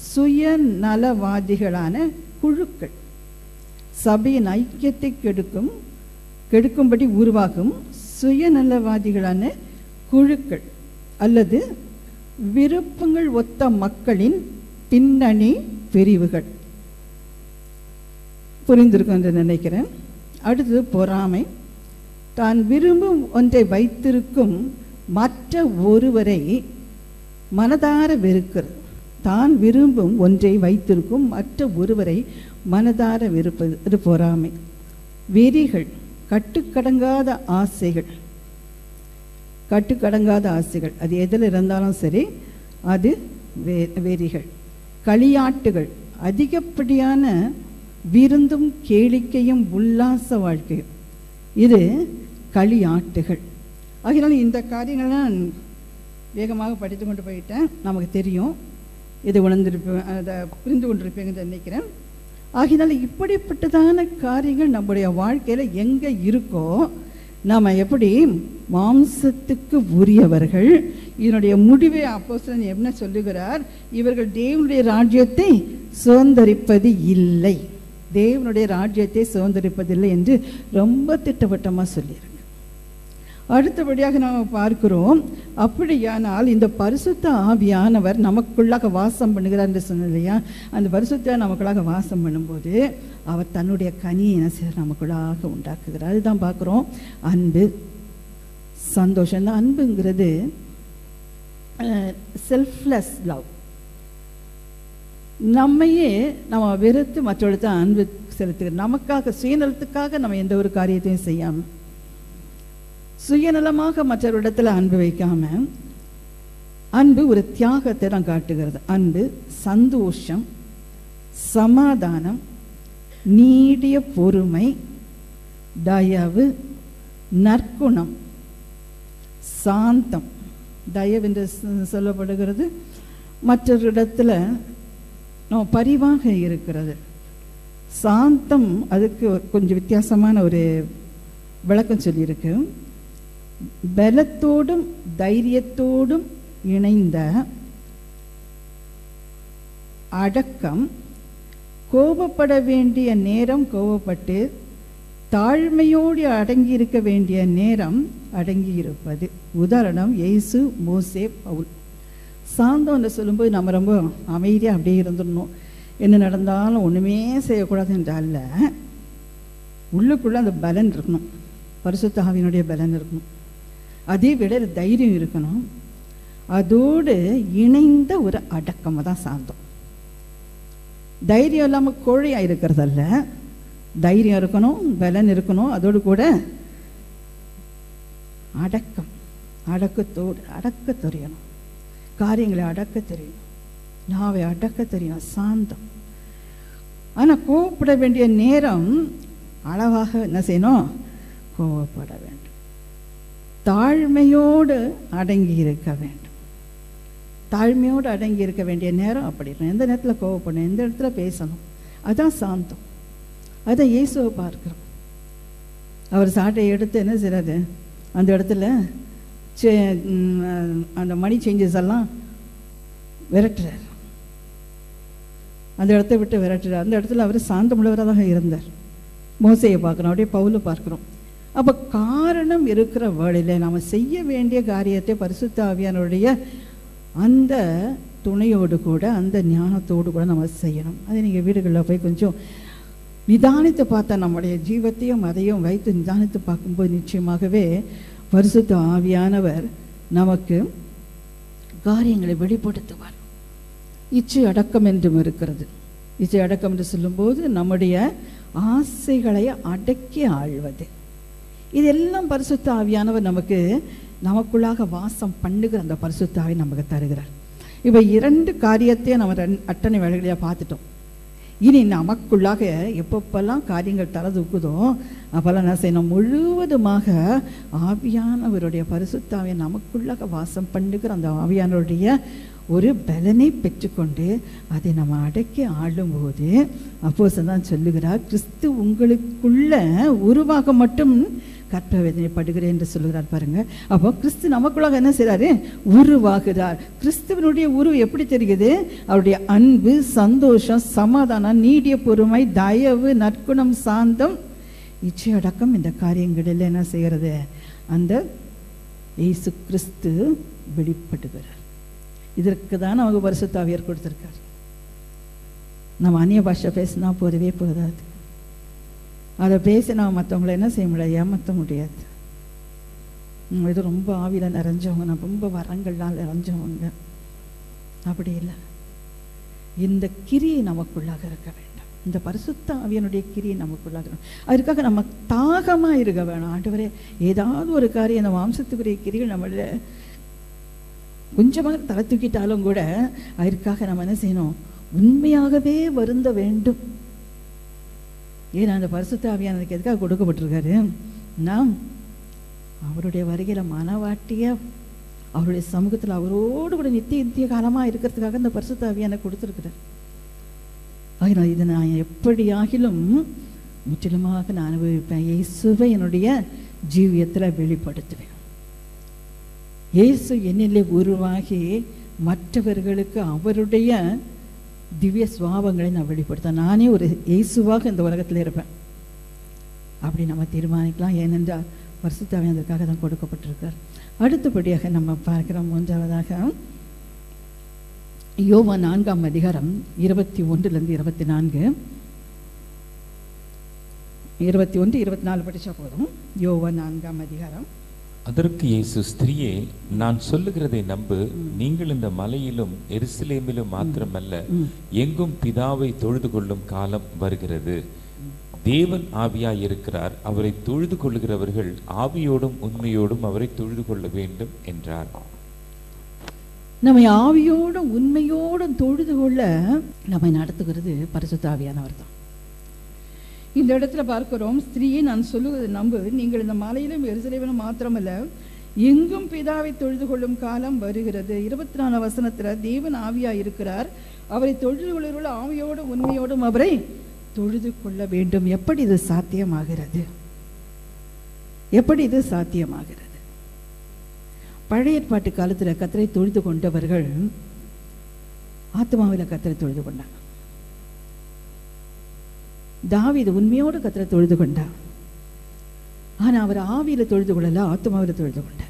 சுயநலவாதிகளான குழுக்கள் சபையின் ஐக்கியத்தை கெடுக்கும் கெடுக்கும்படி உருவாகும் சுயநலவாதிகளான குழுக்கள் அல்லது விருப்பங்கள் ஒத்த மக்களின் பின்னணி பிரிவுகள் புரிந்திருக்கும் என்று நினைக்கிறேன் அடுத்தது பொறாமை தான் விரும்பும் ஒன்றை வைத்திருக்கும் மற்ற ஒருவரை மனதார வெறுக்கிறது தான் விரும்பும் ஒன்றை வைத்திருக்கும் மற்ற ஒருவரை மனதார வெறுப்பது இது பொறாமை வெறிகள் கட்டுக்கடங்காத ஆசைகள் கட்டுக்கடங்காத ஆசைகள் அது எதில் இருந்தாலும் சரி அது வே வெறிகள் களியாட்டுகள் அதிகப்படியான விருந்தும் கேளிக்கையும் உல்லாச வாழ்க்கையும் இது களியாட்டுகள் ஆகையினால இந்த காரியங்கள்லாம் நான் வேகமாக படித்து கொண்டு போயிட்டேன் நமக்கு தெரியும் இதை உணர்ந்திருப்பேன் அதை புரிந்து கொண்டிருப்பேங்கன்னு நினைக்கிறேன் ஆகையினால இப்படிப்பட்டதான காரியங்கள் நம்முடைய வாழ்க்கையில் எங்கே இருக்கோ நாம் எப்படி மாம்சத்துக்கு உரியவர்கள் இதனுடைய முடிவை அப்போஸ்தலன் என்ன சொல்லுகிறார் இவர்கள் தேவனுடைய ராஜ்யத்தை சுதந்தரிப்பது இல்லை தேவனுடைய ராஜ்யத்தை சுதந்தரிப்பதில்லை என்று ரொம்ப திட்டவட்டமாக சொல்லியிருக்கு அடுத்தபடியாக நாம் பார்க்கிறோம் அப்படியானால் இந்த பரிசுத்த ஆவியானவர் நமக்குள்ளாக வாசம் பண்ணுகிறார் என்று சொன்னோம் இல்லையா அந்த பரிசுத்த நமக்குள்ளாக வாசம் பண்ணும்போது அவர் தன்னுடைய கனியை என்ன செய்ய நமக்குள்ளாக உண்டாக்குகிறார் அதுதான் பார்க்குறோம் அன்பு சந்தோஷம் இந்த அன்புங்கிறது செல்ஃப்லெஸ் லவ் நம்மையே நம்ம வெறுத்து மற்றவர்களுக்கு அன்பு செலுத்துகிறோம் நமக்காக சுயநலத்துக்காக நம்ம எந்த ஒரு காரியத்தையும் செய்யாமல் சுயநலமாக மற்றவரிடத்தில் அன்பு வைக்காம அன்பு ஒரு தியாகத்தை தான் காட்டுகிறது அன்பு சந்தோஷம் சமாதானம் நீடிய பொறுமை தயவு நற்குணம் சாந்தம் தயவு என்று சொ- சொல்லப்படுகிறது மற்றவரிடத்துல நம்ம பரிவாக இருக்கிறது சாந்தம் அதுக்கு ஒரு கொஞ்சம் வித்தியாசமான ஒரு விளக்கம் சொல்லியிருக்கு பலத்தோடும் தைரியத்தோடும் இணைந்த அடக்கம் கோபப்பட வேண்டிய நேரம் கோபப்பட்டு தாழ்மையோடு அடங்கி இருக்க வேண்டிய நேரம் அடங்கி இருப்பது உதாரணம் இயேசு மோசே பவுல் சாந்தம்னு சொல்லும்போது நம்ம ரொம்ப அமைதியாக அப்படியே இருந்துடணும் என்ன நடந்தாலும் ஒன்றுமே செய்யக்கூடாது என்று அல்ல உள்ளுக்குள்ள அந்த பலன் இருக்கணும் பரிசுத்த ஆவியினுடைய பலன் இருக்கணும் அதை விட தைரியம் இருக்கணும் அதோடு இணைந்த ஒரு அடக்கம் தான் சாந்தம் தைரியம் இல்லாமல் கோழையாக இருக்கிறதல்ல தைரியம் இருக்கணும் பலன் இருக்கணும் அதோடு கூட அடக்கம் அடக்கத்தோடு அடக்க தெரியணும் காரியங்களை அடக்க தெரியும் நாவை அடக்க தெரியும் சாந்தம் ஆனால் கோவப்பட வேண்டிய நேரம் அளவாக என்ன செய்யணும் கோவப்பட வேண்டும் தாழ்மையோடு அடங்கி இருக்க வேண்டும் தாழ்மையோடு அடங்கி இருக்க வேண்டிய நேரம் அப்படி இருக்கணும் எந்த நேரத்தில் கோவப்படணும் எந்த இடத்துல பேசணும் அதான் சாந்தம் அதான் இயேசுவை பார்க்கிறோம் அவர் சாட்டை எடுத்து என்ன செய்றாரு அந்த இடத்துல சே- ம், அந்த மணி சேஞ்சஸ் எல்லாம் விரட்டுறார் அந்த இடத்த விட்டு விரட்டுறார் அந்த இடத்துல அவர் சாந்தமுள்ளவராக இருந்தார் மோசையை பார்க்குறோம் அப்படியே பவுலை பார்க்குறோம் அப்போ காரணம் இருக்கிற வேளையில் நம்ம செய்ய வேண்டிய காரியத்தை பரிசுத்த ஆவியானுடைய அந்த துணையோடு கூட அந்த ஞானத்தோடு கூட நம்ம செய்யணும் அதை நீங்கள் வீடுகளில் போய் கொஞ்சம் நிதானித்து பார்த்தா நம்முடைய ஜீவத்தையும் அதையும் வைத்து நிதானித்து பார்க்கும்போது நிச்சயமாகவே பரிசுத்த ஆவியானவர் நமக்கு காரியங்களை வெளிப்படுத்துவார் இச்சை அடக்கம் என்றும் இருக்கிறது இச்சை அடக்கம் என்று சொல்லும்போது நம்முடைய ஆசைகளை அடக்கி ஆழ்வது இதெல்லாம் பரிசுத்த ஆவியானவர் நமக்கு நமக்குள்ளாக வாசம் பண்ணுகிற அந்த பரிசுத்த ஆவி நமக்கு தருகிறார் இப்போ இரண்டு காரியத்தையும் நம்ம ரெண்- அட்டனை வேலைகளையாக பார்த்துட்டோம் இனி நமக்குள்ளாக எப்பப்பெல்லாம் காரியங்கள் தலை தூக்குதோ அப்போல்லாம் என்ன செய்யணும் முழுவதுமாக ஆவியானவருடைய பரிசுத்தாவியை நமக்குள்ளாக வாசம் பண்ணுகிற அந்த ஆவியானவருடைய ஒரு பலனை பெற்றுக்கொண்டு அதை நம்ம அடக்கி ஆளும்போது அப்போ தான் சொல்லுகிறார் கிறிஸ்து உங்களுக்குள்ள உருவாக மட்டும் கற்ப வேதனைப்படுகிறேன் என்று சொல்லுகிறார் பாருங்க அப்போ கிறிஸ்து நமக்குள்ளாக என்ன செய்றாரு உருவாகிறார் கிறிஸ்துவனுடைய உருவு எப்படி தெரியுது அவருடைய அன்பு சந்தோஷம் சமாதானம் நீடிய பொறுமை தயவு நற்குணம் சாந்தம் இச்சை அடக்கம் இந்த காரியங்களில் என்ன செய்கிறது அந்த இயேசு கிறிஸ்து வெளிப்படுகிறார் இதற்கு தான் அவங்க பரிசுத்தாவியர் கொடுத்திருக்கார் நம்ம அந்நிய பாஷை பேசினா போதவே போதாது அதை பேசி நான் மற்றவங்கள என்ன செய்ய முடியாது ஏமாற்ற முடியாது ம், இது ரொம்ப ஆவியில் நிறைஞ்சவங்க நான் ரொம்ப வரங்கள்லாம் நிறைஞ்சவங்க அப்படி இல்லை இந்த கிரியை நமக்குள்ளாக இருக்க வேண்டாம் இந்த பரிசுத்த ஆவியனுடைய கிரியை நமக்குள்ளாக இருக்கணும். அதுக்காக நம்ம தாகமாக இருக்க வேணும் ஆண்டவரே ஏதாவது ஒரு காரியம் இந்த மாம்சத்துக்குரிய கிரிகள் நம்மள கொஞ்சமாக தலை தூக்கிட்டாலும் கூட அதற்காக நம்ம என்ன செய்யணும் உண்மையாகவே வருந்த வேண்டும் ஏன்னா அந்த பரிசுத்த ஆவியானதுக்கு எதுக்காக கொடுக்கப்பட்டிருக்காரு நாம் அவருடைய வருகையில் மனவாட்டிய அவருடைய சமூகத்தில் அவரோடு கூட நித்திய நித்திய காலமாக இருக்கிறதுக்காக இந்த பரிசுத்த ஆவியான கொடுத்துருக்கிறார் ஆகினால் இதை நான் எப்படியாகிலும் முற்றிலுமாக நான் அனுபவிப்பேன் இயேசுவை என்னுடைய ஜீவியத்தில் வெளிப்படுத்துவேன் இயேசு என்னிலே உருவாகி மற்றவர்களுக்கு அவருடைய திவ்ய சுவாபங்களை நான் வெளிப்படுத்த நானே ஒரு இயேசுவாக இந்த உலகத்தில் இருப்பேன் அப்படி நம்ம தீர்மானிக்கலாம் ஏனென்றால் வருஷத்தாவே அதற்காக தான் கொடுக்கப்பட்டிருக்கார் அடுத்தபடியாக நம்ம பார்க்கிறோம் மூன்றாவதாக யோவா நான்காம் அதிகாரம் இருபத்தி ஒன்றிலிருந்து இருபத்தி நான்கு இருபத்தி ஒன்று இருபத்தி நாலு படிச்சா போதும் யோவா நான்காம் அதிகாரம் அதற்கு இயேசு ஸ்திரியே நான் சொல்லுகிறதை நம்பு நீங்கள் இந்த மலையிலும் எருசலேமிலும் மாத்திரமல்ல ம். எங்கும் பிதாவை தொழுது கொள்ளும் காலம் வருகிறது தேவன் ஆவியாய் இருக்கிறார் அவரை தொழுது கொள்ளுகிறவர்கள் ஆவியோடும் உண்மையோடும் அவரை தொழுது கொள்ள வேண்டும் என்றார் நம்மை ஆவியோடும் உண்மையோடும் தொழுது கொள்ள நம்மை நடத்துகிறது பரிசுத்த ஆவியானவர் தான் இந்த இடத்துல பார்க்கிறோம் ஸ்திரீயை நான் சொல்லுவது நம்பு நீங்கள் இந்த மலையிலும் எருசலேமிலும் மாத்திரமல்ல எங்கும் பிதாவை தொழுது கொள்ளும் காலம் வருகிறது இருபத்தி நாலு வசனத்துல தேவன் ஆவியா இருக்கிறார் அவரை தொழுது கொள்ளுள்ள ஆவியோடும் உண்மையோடும் அவரை தொழுது கொள்ள வேண்டும் எப்படி இது சாத்தியமாகிறது எப்படி இது சாத்தியமாகிறது பழைய ஏற்பாட்டு காலத்துல கத்தரை தொழுது கொண்டவர்கள் ஆத்மாவில கத்தரை தொழுது கொண்டாங்க தாவீது உண்மையோடு கத்தரை தொழுது கொண்டார் ஆனா அவர் ஆவியில தொழுது கொள்ளல ஆத்மாவில தொழுது கொண்டார்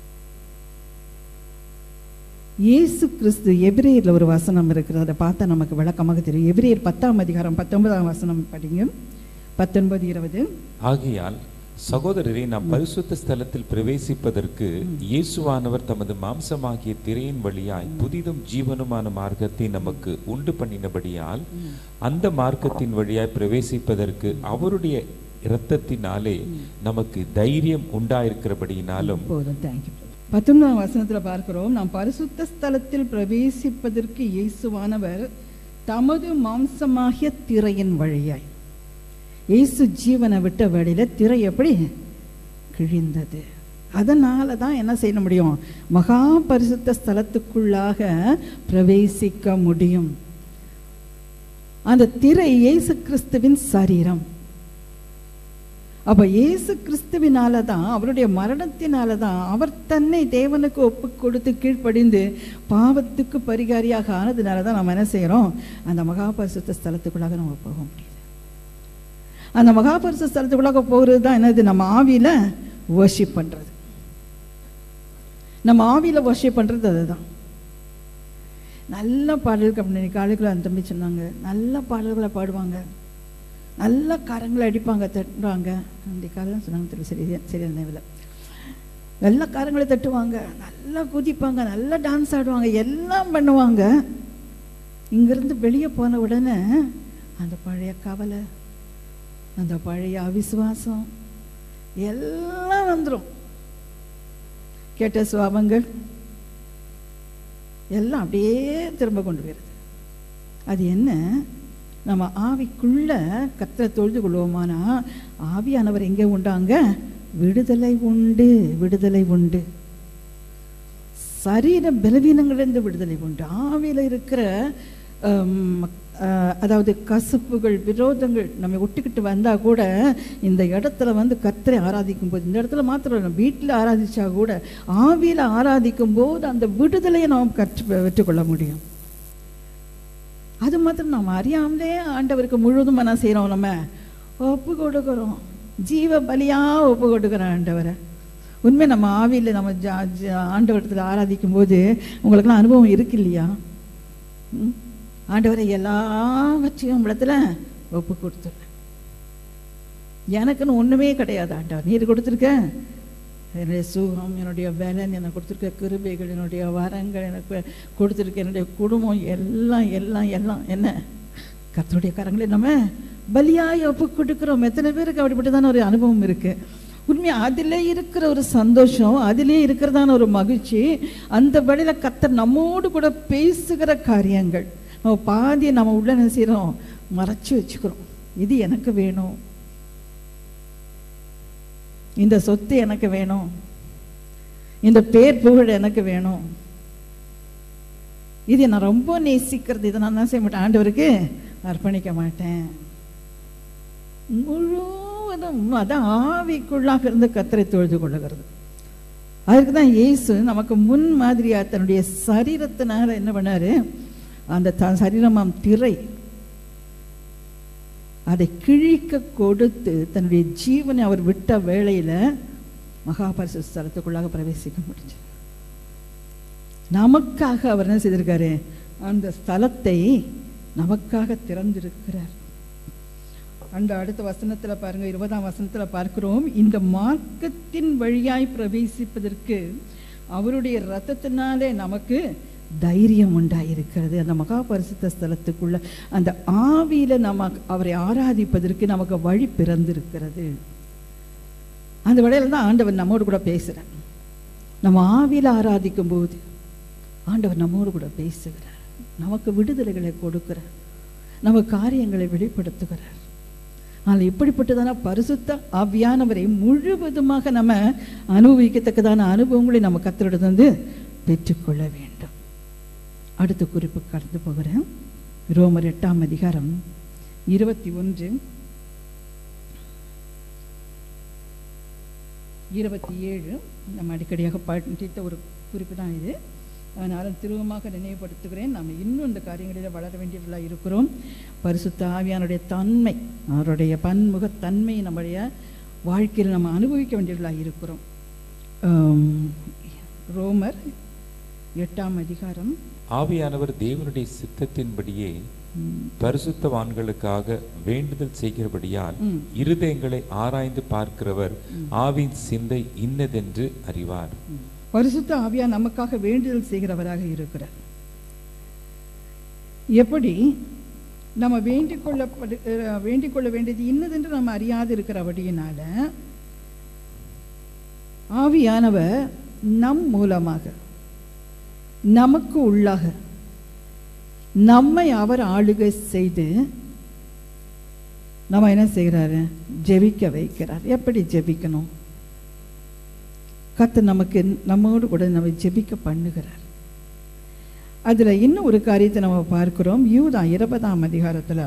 இயேசு கிறிஸ்து எபிரேயர்ல ஒரு வசனம் இருக்கிறது அதை பார்த்தா நமக்கு விளக்கமாக தெரியும் எபிரேயர் பத்தாம் அதிகாரம் பத்தொன்பதாம் வசனம் படிங்க பத்தொன்பது இருபது ஆகையால் சகோதரரை நாம் பரிசுத்த ஸ்தலத்தில் பிரவேசிப்பதற்கு இயேசுவானவர் தமது மாம்சமாகிய திரையின் வழியாய் புதிதும் ஜீவனுமான மார்க்கத்தை நமக்கு உண்டு பண்ணினபடியால் அந்த மார்க்கத்தின் வழியாய் பிரவேசிப்பதற்கு அவருடைய இரத்தத்தினாலே நமக்கு தைரியம் உண்டாயிருக்கிறபடியினாலும் போதும் தேங்க்யூ பத்தொன்பதாம் வசனத்துல பார்க்கிறோம் நாம் பரிசுத்த ஸ்தலத்தில் பிரவேசிப்பதற்கு இயேசுவானவர் தமது மாம்சமாகிய திரையின் வழியாய் இயேசு ஜீவனை விட்ட வழியில திரை எப்படி கிழிந்தது அதனால தான் என்ன செய்ய முடியும் மகா பரிசுத்த ஸ்தலத்துக்குள்ளாக பிரவேசிக்க முடியும் அந்த திரை இயேசு கிறிஸ்துவின் சரீரம் அப்ப இயேசு கிறிஸ்துவினால தான் அவருடைய மரணத்தினால தான் அவர் தன்னை தேவனுக்கு ஒப்பு கொடுத்து கீழ்ப்படிந்து பாவத்துக்கு பரிகாரியாக ஆனதுனால தான் நம்ம என்ன செய்யறோம் அந்த மகாபரிசுத்த ஸ்தலத்துக்குள்ளாக நம்ம போக முடியுது அந்த மகாபரிசு ஸ்தலத்துக்குள்ளாக போகிறது தான் என்னது நம்ம ஆவியில வர்ஷிப் பண்றது நம்ம ஆவியில வர்ஷிப் பண்றது அதுதான் நல்ல பாடல்கள் அப்படி காலைக்குள்ள அந்த தம்பி சொன்னாங்க நல்ல பாடல்களை பாடுவாங்க நல்ல கரங்களை அடிப்பாங்க தட்டுவாங்க அந்த காலம் சொன்னாங்க தெரியல சரி சரி நினைவில் நல்ல கரங்களை தட்டுவாங்க நல்லா குதிப்பாங்க நல்லா டான்ஸ் ஆடுவாங்க எல்லாம் பண்ணுவாங்க இங்கிருந்து வெளியே போன உடனே அந்த பழைய கவலை அந்த பழைய அவிசுவாசம் எல்லாம் வந்துடும் கெட்ட சுவாபங்கள் எல்லாம் அப்படியே திரும்ப கொண்டு போயிருது அது என்ன நம்ம ஆவிக்குள்ள கத்தரை தொழுது கொள்வோமானா ஆவியானவர் எங்கே உண்டாங்க விடுதலை உண்டு விடுதலை உண்டு சரீர பலவீனங்களிலிருந்து விடுதலை உண்டு ஆவியில் இருக்கிற ஹம், அஹ், அதாவது கசப்புகள் விரோதங்கள் நம்ம ஒட்டிக்கிட்டு வந்தா கூட இந்த இடத்துல வந்து கத்தரை ஆராதிக்கும் போது இந்த இடத்துல மாத்திரம் இல்லை, வீட்டில் ஆராதிச்சா கூட ஆவியில் ஆராதிக்கும் போது அந்த விடுதலையை நாம் கற்று பெற்றுக்கொள்ள முடியும் அது மாத்திரம் நம்ம அறியாமலே ஆண்டவருக்கு முழுவதும் என்ன செய்கிறோம் நம்ம ஒப்பு கொடுக்குறோம் ஜீவ பலியா ஒப்பு கொடுக்குறோம் ஆண்டவரை உண்மை நம்ம ஆவியில் நம்ம ஜா ஜா- ஆண்டவரத்தில் ஆராதிக்கும் போது உங்களுக்கெல்லாம் அனுபவம் இருக்கு இல்லையா ம்? ஆண்டவரை எல்லாவற்றையும் உங்களிடத்துல ஒப்பு கொடுத்துருவேன் எனக்குன்னு ஒன்றுமே கிடையாது ஆண்டவர் நீர் கொடுத்துருக்க என்னுடைய சுகம் என்னுடைய பலன் எனக்கு கொடுத்துருக்க கிருபைகள் என்னுடைய வரங்கள் எனக்கு கொடுத்துருக்க என்னுடைய குடும்பம் எல்லாம் எல்லாம் எல்லாம் என்ன கர்த்தருடைய கரங்களை நம்ம பலியாய் ஒப்பு கொடுக்குறோம் எத்தனை பேருக்கு அப்படிப்பட்டதான ஒரு அனுபவம் இருக்கு உண்மையா அதிலே இருக்கிற ஒரு சந்தோஷம் அதிலே இருக்கிறதான ஒரு மகிழ்ச்சி அந்த வழியில கர்த்தர் நம்மோடு கூட பேசுகிற காரியங்கள் நம்ம பாதியை நம்ம உள்ள என்ன செய்கிறோம் மறைச்சு வச்சுக்கிறோம் இது எனக்கு வேணும் இந்த சொத்து எனக்கு வேணும் இந்த பேர் புகழ் எனக்கு வேணும் இது நான் ரொம்ப நேசிக்கிறது இதை நான் என்ன செய்ய மாட்டேன் ஆண்டவருக்கு அர்ப்பணிக்க மாட்டேன் முழு முழுவதும் அதான் ஆவிக்குள்ளாக இருந்து கத்தரை தொழுது கொள்ளுகிறது அதற்கு தான் இயேசு நமக்கு முன் மாதிரியா தன்னுடைய சரீரத்தினால என்ன பண்ணாரு அந்த த சரீரமாம் திரை அதை கிழிக்க கொடுத்து தன்னுடைய ஜீவனை அவர் விட்ட வேளையில மகாபரிசு ஸ்தலத்துக்குள்ளாக பிரவேசிக்க முடிஞ்சு நமக்காக அவர் என்ன செய்திருக்காரு அந்த ஸ்தலத்தை நமக்காக திறந்திருக்கிறார் அந்த அடுத்த வசனத்துல பாருங்க இருபதாம் வசனத்துல பார்க்கிறோம் இந்த மார்க்கத்தின் வழியாய் பிரவேசிப்பதற்கு அவருடைய ரத்தத்தினாலே நமக்கு தைரியம் உண்டாயிருக்கிறது அந்த மகா பரிசுத்த ஸ்தலத்துக்குள்ள அந்த ஆவியில நம்ம அவரை ஆராதிப்பதற்கு நமக்கு வழி பிறந்திருக்கிறது அந்த வழியில தான் ஆண்டவர் நம்மோடு கூட பேசுறார் நம்ம ஆவியில ஆராதிக்கும் போது ஆண்டவர் நம்மோடு கூட பேசுகிறார் நமக்கு விடுதலைகளை கொடுக்கிறார் நம்ம காரியங்களை வெளிப்படுத்துகிறார் ஆனால் இப்படிப்பட்டதான பரிசுத்த ஆவியானவரை முழுவதுமாக நம்ம அனுபவிக்கத்தக்கதான அனுபவங்களை நம்ம கத்தரிடம் வந்து பெற்றுக்கொள்ள வேண்டும் அடுத்த குறிப்பு கடந்து போகிறேன் ரோமர் எட்டாம் அதிகாரம் இருபத்தி ஒன்று இருபத்தி ஏழு நம்ம அடிக்கடியாக படித்த ஒரு குறிப்பு தான் இது அதனால் திருவமாக நினைவுபடுத்துகிறேன் நாம் இன்னும் இந்த காரியங்களில் வளர வேண்டியவர்களாக இருக்கிறோம் பரிசுத்த ஆவியானுடைய தன்மை அவருடைய பன்முகத்தன்மை நம்முடைய வாழ்க்கையில் நம்ம அனுபவிக்க வேண்டியவர்களாக இருக்கிறோம் ஆம், ரோமர் எட்டாம் அதிகாரம் ஆவியானவர் தேவனுடைய சித்தத்தின்படியே ம், பரிசுத்தவான்களுக்காக வேண்டுதல் செய்கிறபடியால் ம். இருதயங்களை ஆராய்ந்து பார்க்கிறவர் ஆவின் சிந்தை இன்னதென்று அறிவார் பரிசுத்த ஆவியா நமக்காக வேண்டுதல் செய்கிறவராக இருக்கிறார் எப்படி நம்ம வேண்டிக் கொள்ளப்படு அஹ், வேண்டிக் கொள்ள வேண்டியது இன்னதென்று நம்ம அறியாது இருக்கிறபடியினால ஆவியானவர் நம் மூலமாக நமக்கு உள்ளாக நம்மை அவர் ஆளுகை செய்து நம்ம என்ன செய்கிறாரு ஜெபிக்க வைக்கிறார் எப்படி ஜெபிக்கணும் கர்த்தர் நமக்கு நம்மோடு கூட நம்ம ஜெபிக்க பண்ணுகிறார் அதுல இன்னும் ஒரு காரியத்தை நம்ம பார்க்கிறோம் யூதா இருபதாம் அதிகாரத்துல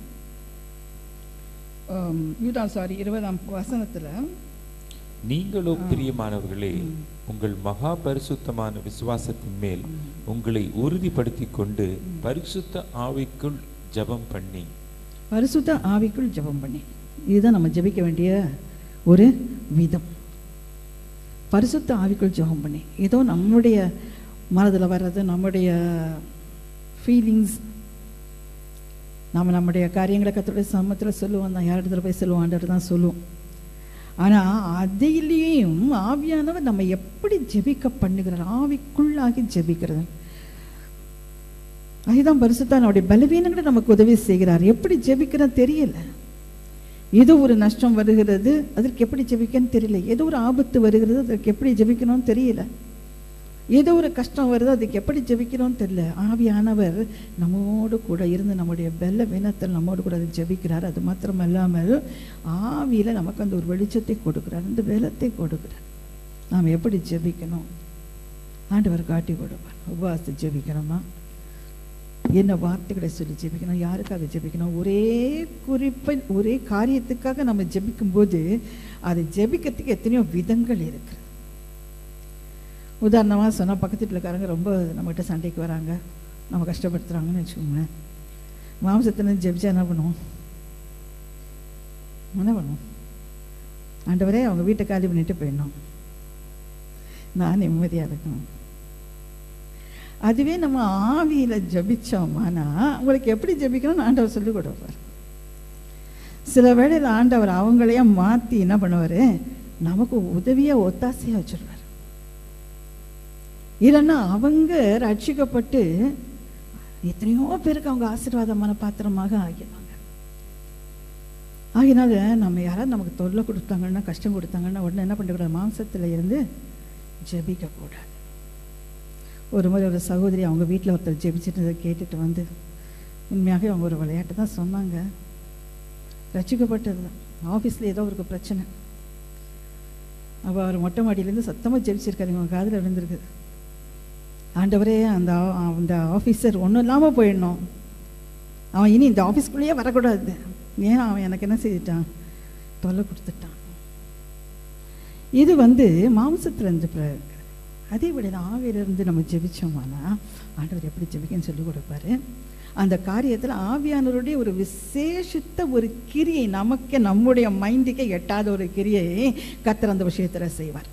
ஆம், யூதா சாரி இருபதாம் வசனத்துல நீங்களோ பிரியமானவர்களே உங்கள் மகா பரிசுத்தமான விசுவாசத்தின் மேல் உங்களை உறுதிப்படுத்திக் கொண்டு பரிசுத்த ஆவிக்குள் ஜெபம் பண்ணி பரிசுத்த ஆவிக்குள் ஜெபம் பண்ணி இதுதான் நம்ம ஜெபிக்க வேண்டிய ஒரு விதம் பரிசுத்த ஆவிக்குள் ஜெபம் பண்ணி ஏதோ நம்முடைய மனதில் வர்றது நம்முடைய ஃபீலிங்ஸ் நம்ம நம்முடைய காரியங்களை கத்தோடைய சமத்தில் சொல்லுவோம் தான் யாரிடத்துல போய் சொல்லுவோம் ஆண்டவர் தான் சொல்லுவோம் ஆனால் அதிலேயும் ஆவியானவர் நம்ம எப்படி ஜெபிக்க பண்ணுகிறார் ஆவிக்குள்ளாகி ஜெபிக்கிறது அதுதான் பரிசுத்தான் அவருடைய பலவீனங்களை நமக்கு உதவி செய்கிறார் எப்படி ஜெபிக்கிறன்னு தெரியல ஏதோ ஒரு நஷ்டம் வருகிறது அதற்கு எப்படி ஜெபிக்கன்னு தெரியல ஏதோ ஒரு ஆபத்து வருகிறது அதற்கு எப்படி ஜெபிக்கணும்னு தெரியல ஏதோ ஒரு கஷ்டம் வருது அதுக்கு எப்படி ஜெபிக்கணும்னு தெரியல ஆவியானவர் நம்மோடு கூட இருந்து நம்முடைய பெல்ல வினத்தில் நம்மோடு கூட அதை ஜெபிக்கிறார் அது மாத்திரம் இல்லாமல் ஆவியில் நமக்கு அந்த ஒரு வெளிச்சத்தை கொடுக்கிறார் அந்த பலத்தை கொடுக்கிறார் நாம் எப்படி ஜெபிக்கணும் ஆண்டவர் காட்டி கொடுப்பார் உபவாசத்தை ஜெபிக்கணுமா என்ன வார்த்தைகளை சொல்லி ஜெபிக்கணும் யாருக்காக ஜெபிக்கணும் ஒரே குறிப்பை ஒரே காரியத்துக்காக நம்ம ஜெபிக்கும்போது அதை ஜெபிக்கிறதுக்கு எத்தனையோ விதங்கள் இருக்கு உதாரணமாக சொன்னால் பக்கத்து வீட்டுலக்காரங்க ரொம்ப நம்மகிட்ட சண்டைக்கு வராங்க நம்ம கஷ்டப்படுத்துகிறாங்கன்னு வச்சுக்கோங்களேன் மாம்சத்தில் ஜெபிச்சா என்ன பண்ணுவோம் என்ன பண்ணுவோம் ஆண்டவரே அவங்க வீட்டை காலி பண்ணிட்டு போயிடணும் நான் நிம்மதியாக இருக்கணும் அதுவே நம்ம ஆவியில் ஜபிச்சோமானா உங்களுக்கு எப்படி ஜபிக்கணும்னு ஆண்டவர் சொல்லி கொடுப்பார் சில வேளையில் ஆண்டவர் அவங்களையே மாற்றி என்ன பண்ணுவார் நமக்கு உதவியாக ஒத்தாசையாக வச்சிருவார் இல்லைன்னா அவங்க ரட்சிக்கப்பட்டு எத்தனையோ பேருக்கு அவங்க ஆசீர்வாதமான பாத்திரமாக ஆகிடுவாங்க ஆகினால நம்ம யாராவது நமக்கு தொல்லை கொடுத்தாங்கன்னா கஷ்டம் கொடுத்தாங்கன்னா உடனே என்ன பண்ணக்கூடாது மாம்சத்தில் இருந்து ஜெபிக்கக்கூடாது ஒரு முறை ஒரு சகோதரி அவங்க வீட்டில் ஒருத்தர் ஜெபிச்சுட்டு இதை கேட்டுட்டு வந்து உண்மையாக அவங்க ஒரு விளையாட்டு தான் சொன்னாங்க ரசிக்கப்பட்டது ஆஃபீஸில் ஏதோ ஒரு பிரச்சனை அவள் அவர் மொட்டை மாடியிலேருந்து சத்தமாக ஜெபிச்சிருக்காரு இவங்க காதில் விழுந்திருக்குது ஆண்டவரே அந்த ஆ- அந்த ஆஃபீஸர் ஒன்றும் இல்லாமல் போயிடணும் அவன் இனி இந்த ஆஃபீஸ்க்குள்ளேயே வரக்கூடாது ஏன் அவன் எனக்கு என்ன செய்துட்டான் தொலை கொடுத்துட்டான் இது வந்து மாம்சத்திலிருந்து பிற- அதே விட ஆவியிலிருந்து நம்ம ஜெபிச்சோமானா ஆண்டவர் எப்படி ஜெபிக்கன்னு சொல்லி கொடுப்பாரு அந்த காரியத்தில் ஆவியானவருடைய ஒரு விசேஷித்த ஒரு கிரியை நமக்கு நம்முடைய மைண்டுக்கே எட்டாத ஒரு கிரியை கத்தர் அந்த விஷயத்தில் செய்வார்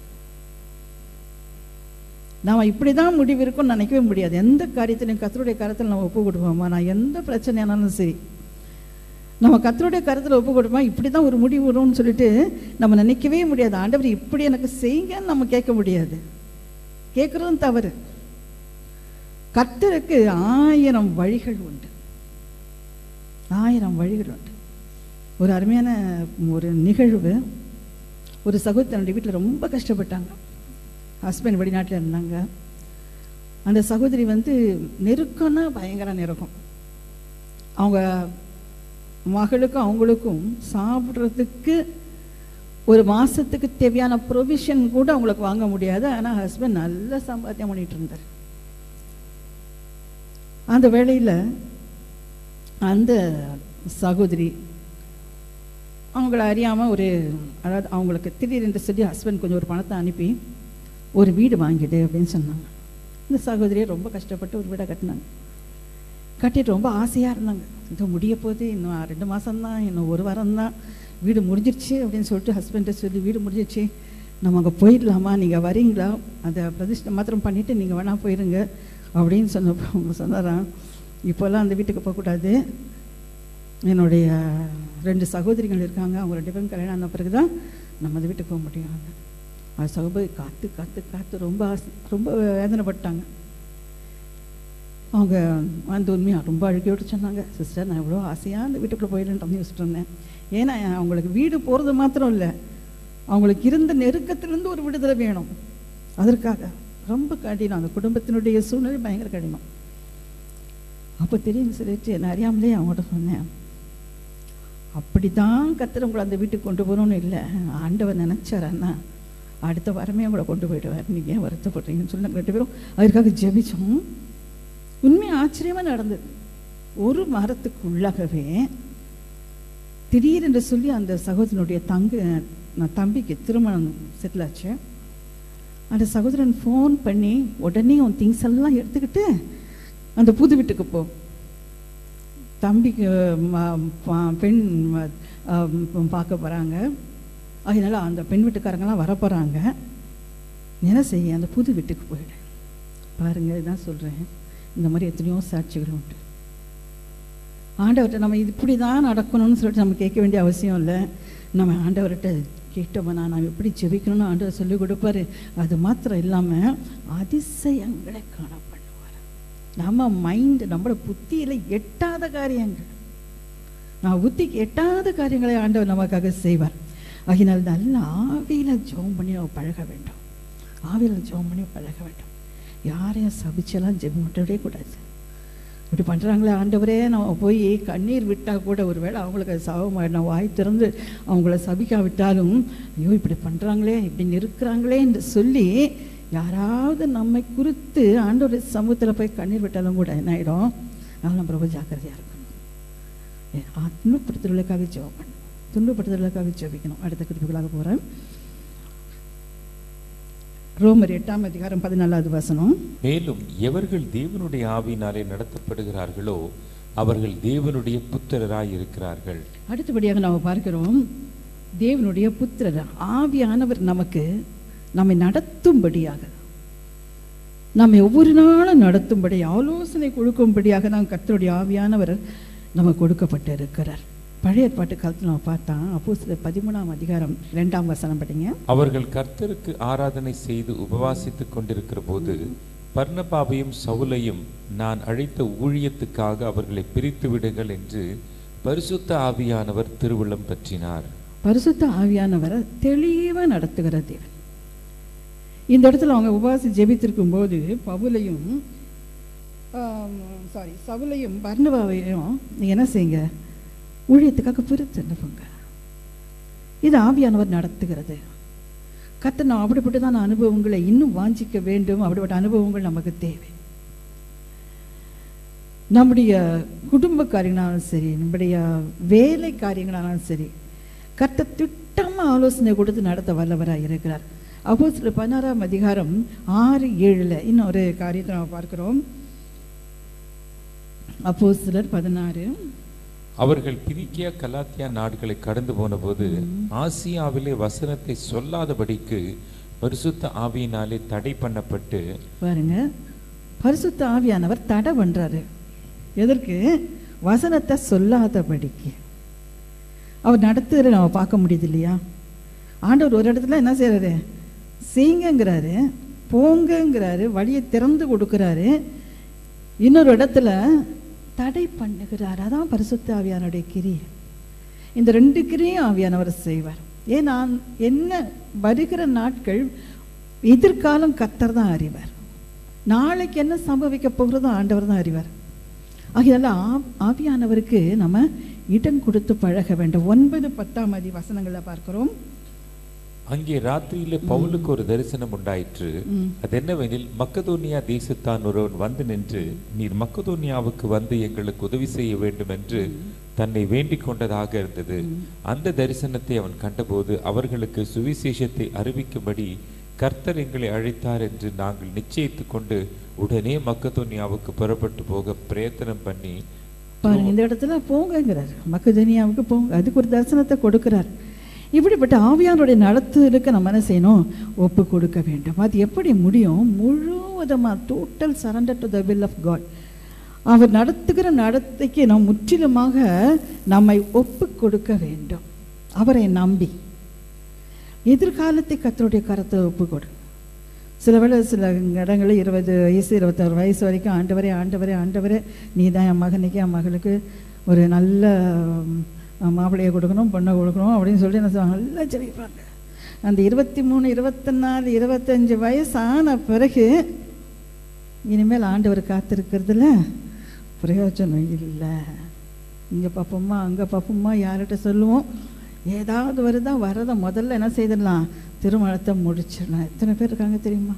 நாம் இப்படி தான் முடிவு இருக்கும்னு நினைக்கவே முடியாது எந்த காரியத்திலையும் கத்தருடைய கருத்தில் நம்ம ஒப்பு கொடுப்போமா நான் எந்த பிரச்சனையானாலும் சரி நம்ம கத்தருடைய கருத்தில் ஒப்பு கொடுப்போம் இப்படி தான் ஒரு முடிவு வரும்னு சொல்லிட்டு நம்ம நினைக்கவே முடியாது ஆண்டவர் இப்படி எனக்கு செய்யுங்கன்னு நம்ம கேட்க முடியாது கேட்குறதும் தவறு கர்த்தருக்கு ஆயிரம் வழிகள் உண்டு ஆயிரம் வழிகள் உண்டு ஒரு அருமையான ஒரு நிகழ்வு ஒரு சகோதரனுடைய வீட்டில் ரொம்ப கஷ்டப்பட்டாங்க ஹஸ்பண்ட் வெளிநாட்டில் இருந்தாங்க அந்த சகோதரி வந்து நெருக்கம்னா பயங்கர நெருக்கம் அவங்க மகளுக்கும் அவங்களுக்கும் சாப்பிட்றதுக்கு ஒரு மாசத்துக்கு தேவையான ப்ரொவிஷன் கூட அவங்களுக்கு வாங்க முடியாது ஆனால் ஹஸ்பண்ட் நல்ல சம்பாத்தியம் பண்ணிட்டு இருந்தார் அந்த வேளையில் அந்த சகோதரி அவங்கள அறியாமல் ஒரு அதாவது அவங்களுக்கு திடீரென்று சொல்லி ஹஸ்பண்ட் கொஞ்சம் ஒரு பணத்தை அனுப்பி ஒரு வீடு வாங்கிடு அப்படின்னு சொன்னாங்க இந்த சகோதரியை ரொம்ப கஷ்டப்பட்டு ஒரு வீடை கட்டினாங்க கட்டிட்டு ரொம்ப ஆசையாக இருந்தாங்க இது முடிய போகுது இன்னும் ரெண்டு மாதம்தான் இன்னும் ஒரு வாரம் தான் வீடு முடிஞ்சிருச்சு அப்படின்னு சொல்லிட்டு ஹஸ்பண்டை சொல்லி வீடு முடிஞ்சிருச்சு நம்ம அங்கே போயிடலாமா நீங்கள் வரீங்களா அதை பிரதிஷ்டை மாத்திரம் பண்ணிவிட்டு நீங்கள் வேணா போயிருங்க அப்படின்னு சொன்னப்போ அவங்க சொன்னாராம் இப்போல்லாம் அந்த வீட்டுக்கு போகக்கூடாது என்னுடைய ரெண்டு சகோதரிகள் இருக்காங்க அவங்க ரெண்டு பேரும் கல்யாணம் ஆன பிறகு தான் நம்ம அந்த வீட்டுக்கு போக முடியும் அது சகோதரி காத்து காத்து காத்து ரொம்ப ஆசை ரொம்ப வேதனைப்பட்டாங்க அவங்க அந்த உண்மையாக ரொம்ப அழுகையோடு சொன்னாங்க சிஸ்டர் நான் எவ்வளோ ஆசையாக அந்த வீட்டுக்குள்ளே போயிடலான்னு யோசிச்சுட்டு இருந்தேன் ஏன்னா அவங்களுக்கு வீடு போகிறது மாத்திரம் இல்லை அவங்களுக்கு இருந்த நெருக்கத்திலிருந்து ஒரு விடுதலை வேணும் அதற்காக ரொம்ப கடினம் அந்த குடும்பத்தினுடைய சூழ்நிலை பயங்கர கடினம் அப்போ தெரியும் சொல்லிட்டு நான் அறியாமலே அவங்கள்ட்ட சொன்னேன் அப்படி தான் கத்திர உங்களை அந்த வீட்டுக்கு கொண்டு போகணும்னு இல்லை ஆண்டவர் நினச்சாரண்ணா அடுத்த வாரமே அவங்கள கொண்டு போயிடுவார் நீங்கள் ஏன் வருத்தப்படுறீங்கன்னு சொல்லி நாங்கள் ரெண்டு பேரும் அதற்காக ஜெபிச்சோம் உண்மை ஆச்சரியமாக நடந்தது ஒரு வாரத்துக்குள்ளாகவே திடீரென்று சொல்லி அந்த சகோதரனுடைய தங்கு நான் தம்பிக்கு திருமணம் செட்டில் ஆச்சு அந்த சகோதரன் ஃபோன் பண்ணி உடனே உன் திங்ஸ் எல்லாம் எடுத்துக்கிட்டு அந்த புது வீட்டுக்கு போ தம்பிக்கு ம- ப- பெண் ம- அஹ் பார்க்க போகிறாங்க அதனால அந்த பெண் வீட்டுக்காரங்களாம் வர போகிறாங்க என்ன செய்ய அந்த புது வீட்டுக்கு போயிடு பாருங்க இதான் சொல்கிறேன் இந்த மாதிரி எத்தனையோ சாட்சிகள் உண்டு ஆண்டவர்கிட்ட நம்ம இது இப்படி தான் நடக்கணும்னு சொல்லிட்டு நம்ம கேட்க வேண்டிய அவசியம் இல்லை நம்ம ஆண்டவர்கிட்ட கேட்டோம்னா நாம் எப்படி ஜெபிக்கணும்னு ஆண்டவர் சொல்லி கொடுப்பாரு அது மாத்திரம் இல்லாமல் அதிசயங்களை காண பண்ணுவார் நம்ம மைண்டு நம்மளோட புத்தியில் எட்டாத காரியங்கள் நான் புத்திக்கு எட்டாத காரியங்களை ஆண்டவர் நமக்காக செய்வார் ஆகினால் நல்ல ஆவியில் ஜெபம் பண்ணி நம்ம பழக வேண்டும் ஆவியில் ஜெபம் பண்ணி பழக வேண்டும் யாரையும் சபிச்செல்லாம் ஜெபம் பண்ணவே கூடாது இப்படி பண்ணுறாங்களே ஆண்டவரே நம்ம போய் கண்ணீர் விட்டால் கூட ஒருவேளை அவங்களுக்கு அது சாபமாயிடும் வாய் திறந்து அவங்கள சபிக்காவிட்டாலும் ஐயோ இப்படி பண்ணுறாங்களே இப்படி நிற்கிறாங்களே என்று சொல்லி யாராவது நம்மை குறித்து ஆண்டவர் சமூகத்தில் போய் கண்ணீர் விட்டாலும் கூட என்ன ஆகிடும் அதனால் நம்ம ரொம்ப ஜாக்கிரதையாக இருக்கணும் ஏ, ஆ, துன்பப்படுத்துதலுக்காக ஜெபம் பண்ணணும் துன்பப்படுத்துதலுக்காக ஜெபிக்கணும் அடுத்த குறிப்புகளாக போகிறேன் ரோமர் எட்டாம் அதிகாரம் பதினாலாவது வசனம் மேலும் எவர்கள் தேவனுடைய ஆவியினாலே நடத்தப்படுகிறார்களோ அவர்கள் தேவனுடைய புத்திரராய் இருக்கிறார்கள் அடுத்தபடியாக நாம் பார்க்கிறோம் தேவனுடைய புத்திரர் ஆவியானவர் நமக்கு நம்மை நடத்தும்படியாக நம்மை ஒவ்வொரு நாளும் நடத்தும்படி ஆலோசனை கொடுக்கும்படியாக தான் கர்த்தருடைய ஆவியானவர் நமக்கு கொடுக்கப்பட்டு இருக்கிறார் பழைய ஏற்பாட்டு காலத்தில் நம்ம பார்த்தா அப்போ சில பதிமூணாம் அதிகாரம் ரெண்டாம் வசனம் படிங்க அவர்கள் கர்த்தருக்கு ஆராதனை செய்து உபவாசித்துக் கொண்டிருக்கிற போது பர்ணபாவையும் சவுலையும் நான் அழைத்த ஊழியத்துக்காக அவர்களை பிரித்து விடுங்கள் என்று பரிசுத்த ஆவியானவர் திருவுள்ளம் பற்றினார் பரிசுத்த ஆவியானவரை தெளிவாக நடத்துகிற தேவன் இந்த இடத்துல அவங்க உபவாசி ஜெபித்திருக்கும் போது பவுலையும் சாரி சவுலையும் பர்ணபாவையும் நீங்க என்ன செய்யுங்க ஊழியத்துக்காக பிரித்து அனுப்புங்க இது ஆவியானவர் நடத்துகிறது கத்த நான் அப்படிப்பட்டதான அனுபவங்களை இன்னும் வாஞ்சிக்க வேண்டும் அப்படிப்பட்ட அனுபவங்கள் நமக்கு தேவை நம்முடைய குடும்ப காரியங்களாலும் சரி நம்முடைய வேலை காரியங்களாலும் சரி கர்த்தர் திட்டமாக ஆலோசனை கொடுத்து நடத்த வல்லவராக இருக்கிறார் அப்போ சில பதினாறாம் அதிகாரம் ஆறு ஏழில் இன்னொரு காரியத்தை நம்ம பார்க்கிறோம் அப்போ சிலர் பதினாறு அவர்கள் பிரிக்கியா கலாத்தியா நாடுகளை கடந்து போனபோது ஆசியாவிலே வசனத்தை சொல்லாதபடிக்கு பரிசுத்த ஆவியினாலே தடை பண்ணப்பட்டு பாருங்க பரிசுத்த ஆவியானவர் தடை பண்றாரு எதற்கு வசனத்தை சொல்லாதபடிக்கு அவர் நடத்துகிற நம்ம பார்க்க முடியுது இல்லையா ஆண்டவர் ஒரு இடத்துல என்ன செய்றாரு செய்யுங்கங்கிறாரு போங்கங்கிறாரு வழியை திறந்து கொடுக்குறாரு இன்னொரு இடத்துல தடை பண்ணுகிறார் அதான் பரிசுத்த ஆவியானுடைய கிரியை இந்த ரெண்டு கிரியும் ஆவியானவர் செய்வார் ஏன் நான் என்ன வருகிற நாட்கள் எதிர்காலம் கத்தர் தான் அறிவார் நாளைக்கு என்ன சம்பவிக்க போகிறதோ ஆண்டவர் தான் அறிவார் ஆகையால ஆ- ஆவியானவருக்கு நம்ம இடம் கொடுத்து பழக வேண்டும் ஒன்பது பத்தாம் அதி வசனங்களை பார்க்கிறோம் அங்கே ராத்திரியிலே பவுலுக்கு ஒரு தரிசனம் உண்டாயிற்று ம். அது என்னவெனில் மக்கதோனியா தேசத்தான் ஒருவன் வந்து நின்று நீர் மக்கதோனியாவுக்கு வந்து எங்களுக்கு உதவி செய்ய வேண்டும் என்று தன்னை வேண்டிக் கொண்டதாக இருந்தது அந்த தரிசனத்தை அவன் கண்டபோது அவர்களுக்கு சுவிசேஷத்தை அறிவிக்கும்படி கர்த்தர் எங்களை அழைத்தார் என்று நாங்கள் நிச்சயித்துக் கொண்டு உடனே மக்கதோனியாவுக்கு புறப்பட்டு போக பிரயத்தனம் பண்ணி பாருங்க இந்த இடத்துல போங்கங்கிறார் மக்கதனியாவுக்கு போங்க அதுக்கு ஒரு தரிசனத்தை கொடுக்கிறார் இப்படிப்பட்ட ஆவியானுடைய நடத்துதலுக்கு நம்ம என்ன செய்யணும் ஒப்பு கொடுக்க வேண்டும் அது எப்படி முடியும் முழுவதுமாக total surrender to the will of God அவர் நடத்துகிற நடத்தைக்கு நாம் முற்றிலுமாக நம்மை ஒப்பு கொடுக்க வேண்டும் அவரை நம்பி எதிர்காலத்தை கத்தருடைய கரத்தை ஒப்பு கொடு சில வேளை சில இடங்களில் இருபது வயசு இருபத்தாறு வயசு வரைக்கும் ஆண்டவரே ஆண்டவரே ஆண்டவரே நீ தான் என் மகனுக்கு என் மகளுக்கு ஒரு நல்ல ம், மாப்பிள்ளையை கொடுக்கணும் பொண்ணை கொடுக்கணும் அப்படின்னு சொல்லி என்ன செய்வாங்க நல்லா ஜெபிப்பாங்க அந்த இருபத்தி மூணு இருபத்தி நாலு இருபத்தஞ்சு வயசு ஆன பிறகு இனிமேல் ஆண்டவர் காத்திருக்கிறதுல பிரயோஜனம் இல்லை இங்கே பார்ப்போமா அங்கே பார்ப்போமா யார்கிட்ட சொல்லுவோம் ஏதாவது வருதா வரதை முதல்ல என்ன செய்திடலாம் திருமணத்தை முடிச்சிடலாம் எத்தனை பேர் இருக்காங்க தெரியுமா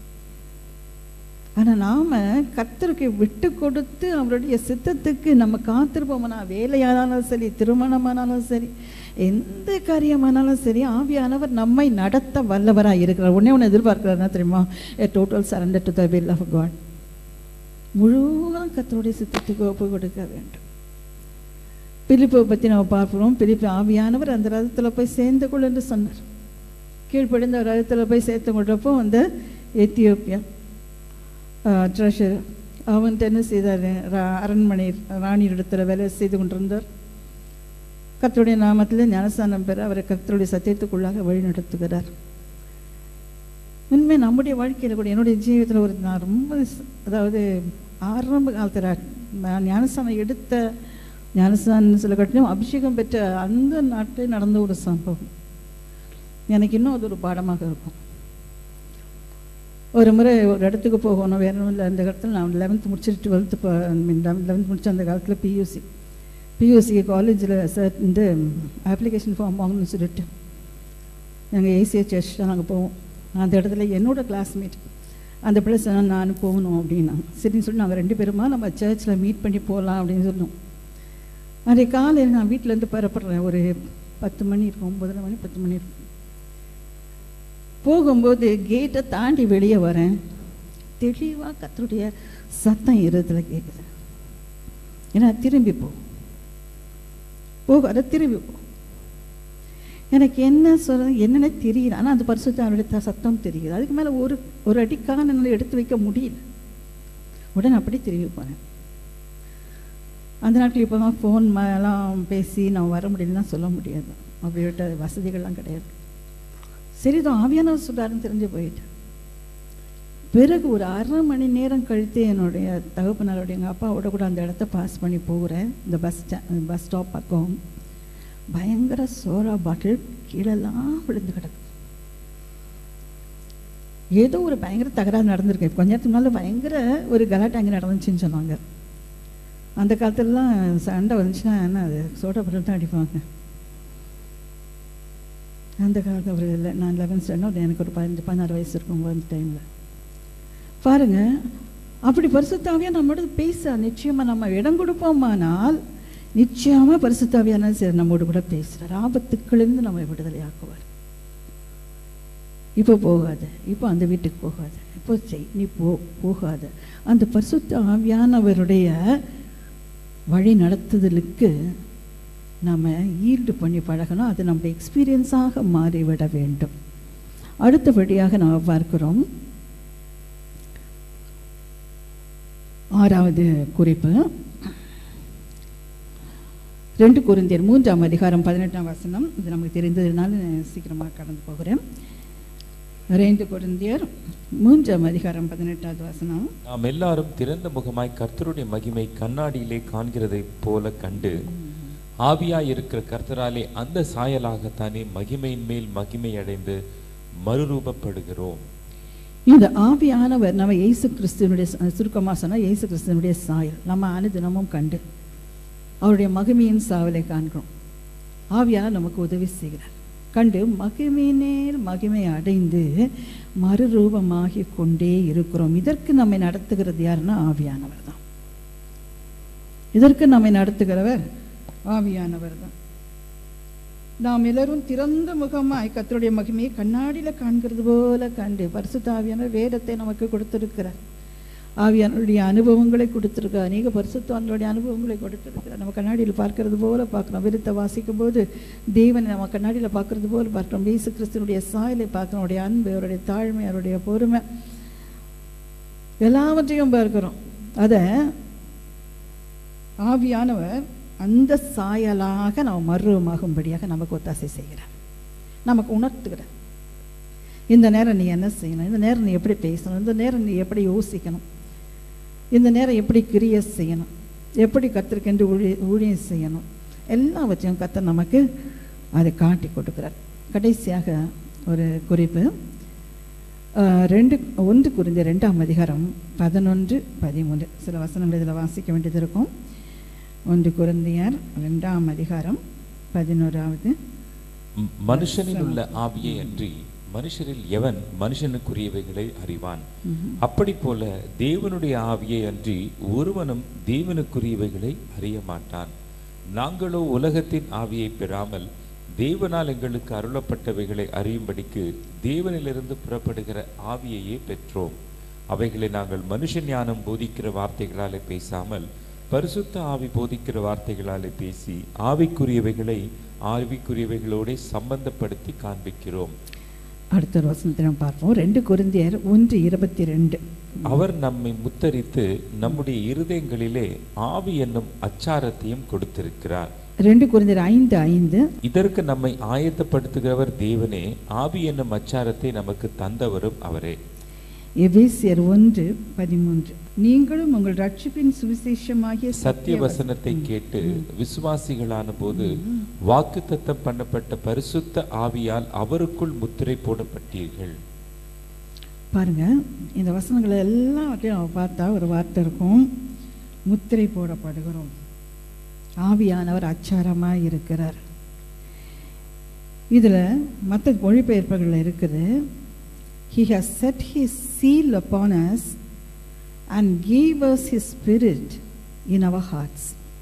ஆனால் நாம் கர்த்தருக்கு விட்டு கொடுத்து அவருடைய சித்தத்துக்கு நம்ம காத்திருப்போம்னா வேலையானாலும் சரி திருமணமானாலும் சரி எந்த காரியமானாலும் சரி ஆவியானவர் நம்மை நடத்த வல்லவராக இருக்கிறார் ஒண்ணே ஒன்று எதிர்பார்க்கிறாருன்னா தெரியுமா a total surrender to the will of God முழுவதும் கர்த்தருடைய சித்தத்துக்கு ஒப்பு கொடுக்க வேண்டும் பிலிப்பை பற்றி நம்ம பார்க்கிறோம் பிலிப்பு ஆவியானவர் அந்த ரதத்தில் போய் சேர்ந்து கொள் என்று சொன்னார் கீழ்ப்படிந்த ரதத்தில் போய் சேர்த்து கொண்டப்போ அந்த எத்தியோப்பியா ட்ரெஷர் அவன் என்ன செய்தார் ரா- அரண்மனை ராணியிடத்தில் வேலை செய்து கொண்டிருந்தார் கர்த்தருடைய நாமத்தில் ஞானஸ்தானம் பெற அவரை கர்த்தருடைய சத்தியத்துக்குள்ளாக வழி நடத்துகிறார் உண்மை நம்முடைய வாழ்க்கையில் கூட என்னுடைய ஜீவிதத்தில் ஒரு நான் ரொம்ப ஸ்- அதாவது ஆரம்ப காலத்தில் நான் ஞானஸ்தானம் எடுத்த ஞானஸ்தானம் சில கட்டிலும் அபிஷேகம் பெற்ற அந்த நாட்டில் நடந்த ஒரு சம்பவம் எனக்கு இன்னும் அது ஒரு பாடமாக இருக்கும் ஒரு முறை ஒரு இடத்துக்கு போகணும் வேற ஒன்றும் இல்லை அந்த இடத்துல நான் லெவன்த்து முடிச்சுட்டு டுவெல்த்து லெவன்த் முடிச்ச அந்த காலத்தில் பியூசி பியூசிக்கு காலேஜில் சார் இந்த அப்ளிகேஷன் ஃபார்ம் வாங்கணும்னு சொல்லிட்டு நாங்கள் ஏசியா சர்ச் தான் நாங்கள் போவோம் அந்த இடத்துல என்னோட கிளாஸ்மேட் அந்த பிள்ளை சொன்னா நான் போகணும் அப்படின்னா சரின்னு சொல்லி நாங்கள் ரெண்டு பேருமா நம்ம சர்ச்சில் மீட் பண்ணி போகலாம் அப்படின்னு சொன்னோம் அன்றைக்கு காலையில் நான் வீட்டிலேருந்து பரப்படுறேன் ஒரு பத்து மணி இருக்கும் ஒன்பதரை மணி பத்து மணி இருக்கும் போகும்போது கேட்டை தாண்டி வெளியே வரேன் தெளிவாக கத்தருடைய சத்தம் இருதத்தில் கேட்குது ஏன்னா திரும்பி போ போகாத திரும்பி போ எனக்கு என்ன சொல்ல என்னென்ன தெரியல ஆனால் அந்த பரிசுத்த அவருடைய சத்தம் தெரியுது அதுக்கு மேலே ஒரு ஒரு அடிக்கான என்னால் எடுத்து வைக்க முடியல உடனே அப்படி திரும்பி போனேன் அந்த நாட்கள் இப்போ தான் ஃபோன் எல்லாம் பேசி நான் வர முடியலன்னா சொல்ல முடியாது அப்படிப்பட்ட வசதிகள்லாம் கிடையாது சரிதான் ஆவியானவர் சொல்றாருன்னு தெரிஞ்சு போயிட்டேன் பிறகு ஒரு அரை மணி நேரம் கழித்து என்னுடைய தகப்பனாருடைய எங்கள் அப்பாவோட கூட அந்த இடத்த பாஸ் பண்ணி போகிறேன் இந்த பஸ் ஸ்டா பஸ் ஸ்டாப் பக்கம் பயங்கர சோடா பாட்டில் கீழெல்லாம் விழுந்து கிடக்கு ஏதோ ஒரு பயங்கர தகராறு நடந்திருக்கு கொஞ்ச நேரத்துக்கு முன்னால பயங்கர ஒரு கலாட்டா அங்கே நடந்துச்சுன்னு சொன்னாங்க அந்த காலத்துலலாம் சண்டை வந்துச்சுன்னா என்ன அது சோடா பாட்டில் தான் அடிப்பாங்க அந்த காலத்தில் ஒரு இல்லை நான் லெவன்த் ஸ்டாண்டர்ட் எனக்கு ஒரு பதினஞ்சு பதினாறு வயசு இருக்கும் அந்த டைமில் பாருங்க அப்படி பரிசுத்தாவியா நம்மளோட பேச நிச்சயமாக நம்ம இடம் கொடுப்போமானால் நிச்சயமா பரிசுத்தாவியான சரி நம்மோடு கூட பேசுறார் ஆபத்துக்களிலிருந்து நம்மை விடுதலை ஆக்குவார் இப்போ போகாத இப்போ அந்த வீட்டுக்கு போகாத இப்போ செய் நீ போ போகாத அந்த பரிசுத்த ஆவியானவருடைய வழி நடத்துதலுக்கு நாம் ஈல்டு பண்ணி பழகணும் அது நம்முடைய எக்ஸ்பீரியன்ஸாக மாறிவிட வேண்டும் அடுத்தபடியாக நாம் பார்க்கிறோம் ஆறாவது குறிப்பு ரெண்டு குருந்தியர் மூன்றாம் அதிகாரம் பதினெட்டாம் வசனம் இது நமக்கு தெரிந்ததுனால நான் சீக்கிரமாக கடந்து போகிறேன் ரெண்டு குருந்தியர் மூன்றாம் அதிகாரம் பதினெட்டாவது வசனம் நாம் எல்லாரும் திறந்த முகமாய் கர்த்தருடைய மகிமை கண்ணாடியிலே காண்கிறதைப் போல கண்டு ஆவியாய் இருக்கிற கர்த்தராலே அந்த சாயலாகத்தானே மகிமையின் மேல் மகிமை அடைந்து மறுரூபப்படுகிறோம் இந்த ஆவியானவர் நம்ம இயேசு கிறிஸ்துவனுடைய சுருக்கமாக சொன்னால் இயேசு கிறிஸ்துவனுடைய சாயல் நம்ம அனுதினமும் கண்டு அவருடைய மகிமையின் சாவலை காண்கிறோம் ஆவியானவர் நமக்கு உதவி செய்கிறார் கண்டு மகிமையினேல் மகிமை அடைந்து மறுரூபமாகி கொண்டே இருக்கிறோம் இதற்கு நம்மை நடத்துகிறது யாருன்னா ஆவியானவர் தான் இதற்கு நம்மை நடத்துகிறவர் ஆவியானவர் தான் நாம் எல்லாரும் திறந்த முகமாய் கர்த்தருடைய மகிமையை கண்ணாடியில் காண்கிறது போல கண்டு பரிசுத்த ஆவியானவர் வேதத்தை நமக்கு கொடுத்திருக்கிறார் ஆவியானவருடைய அனுபவங்களை கொடுத்திருக்கிறார் அநேக பரிசுத்தவான்களுடைய அனுபவங்களை கொடுத்திருக்கிறார் நம்ம கண்ணாடியில் பார்க்கறது போல பார்க்கிறோம் விருத்தை வாசிக்கும் போது தேவனை நம்ம கண்ணாடியில் பார்க்கறது போல பார்க்கிறோம் இயேசு கிறிஸ்துவனுடைய சாயலை பார்க்கிறோம் அவருடைய அன்பு அவருடைய தாழ்மை அவருடைய பொறுமை எல்லாவற்றையும் பார்க்கிறோம் அதை ஆவியானவர் அந்த சாயலாக நாம் மருவமாகும்படியாக நமக்கு ஒத்தாசை செய்கிறார் நமக்கு உணர்த்துகிறார் இந்த நேரம் நீ என்ன செய்யணும் இந்த நேரம் நீ எப்படி பேசணும் இந்த நேரம் நீ எப்படி யோசிக்கணும் இந்த நேரம் எப்படி கிரிய செய்யணும் எப்படி கத்திருக்கென்று ஊழிய ஊழியம் செய்யணும் எல்லாவற்றையும் கத்தர் நமக்கு அதை காட்டி கொடுக்கிறார் கடைசியாக ஒரு குறிப்பு ஆஹ், ரெண்டு ஒன்று குறிந்த ரெண்டாம் அதிகாரம் பதினொன்று பதிமூன்று சில வசனங்கள் இதில் வாசிக்க வேண்டியது இருக்கும் ஒன்று குருந்தியர் ரெண்டாம் அதிகாரம் பதினோராவது ம், மனுஷனில் உள்ள ஆவியை அன்றி மனுஷரில் எவன் மனுஷனுக்குரியவைகளை அறிவான் அப்படி போல தேவனுடைய ஆவியை அன்றி ஒருவனும் தேவனுக்குரியவைகளை அறிய மாட்டான் நாங்களோ உலகத்தின் ஆவியை பெறாமல் தேவனால் எங்களுக்கு அருளப்பட்டவைகளை அறியும்படிக்கு தேவனிலிருந்து புறப்படுகிற ஆவியையே பெற்றோம் அவைகளை நாங்கள் மனுஷ ஞானம் போதிக்கிற வார்த்தைகளாலே பேசாமல் பரிசுத்த ஆவி போதிக்கிற வார்த்தைகளாலே பேசி ஆவிக்குரியவைகளை ஆவிக்குரியவைகளோட சம்பந்தப்படுத்தி காண்பிக்கிறோம் அடுத்த ஒரு வசனத்தை நாம் பார்ப்போம் ரெண்டு குருந்தியர் ஒன்று இருபத்தி ரெண்டு அவர் நம்மை முத்தரித்து நம்முடைய இருதயங்களிலே ஆவி என்னும் அச்சாரத்தையும் கொடுத்திருக்கிறார் ரெண்டு குருந்தியர் ஐந்து ஐந்து இதற்கு நம்மை ஆயத்தப்படுத்துகிறவர் தேவனே ஆவி என்னும் அச்சாரத்தை நமக்கு தந்தவரும் அவரே எபேசியர் ஒன்று பதிமூன்று நீங்களும் உங்கள் ரட்சிப்பின் சுவிசேஷமாகிய சத்திய வசனத்தை கேட்டு விசுவாசிகளான போது வாக்குத்தத்தம் பண்ணப்பட்ட பரிசுத்த ஆவியால் அவருக்குள் முத்திரை போடப்பட்டீர்கள் பாருங்க இந்த வசனங்களை எல்லாவற்றையும் நம்ம பார்த்தா ஒரு வார்த்தை இருக்கும் முத்திரை போடப்படுகிறோம் ஆவியானவர் அச்சாரமாக இருக்கிறார் இதில் மற்ற மொழிபெயர்ப்புகளில் இருக்குது He has set his seal upon us and gave us his spirit in our hearts.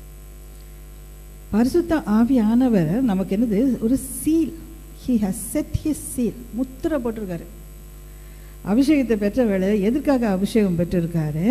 பரிசுத்த ஆவியானவர் நமக்கு என்னது ஒரு seal he has set his seal முத்திரை போட்டிருக்காரு அபிஷேகத்தை பெற்ற வேலை எதற்காக அபிஷேகம் பெற்றிருக்காரு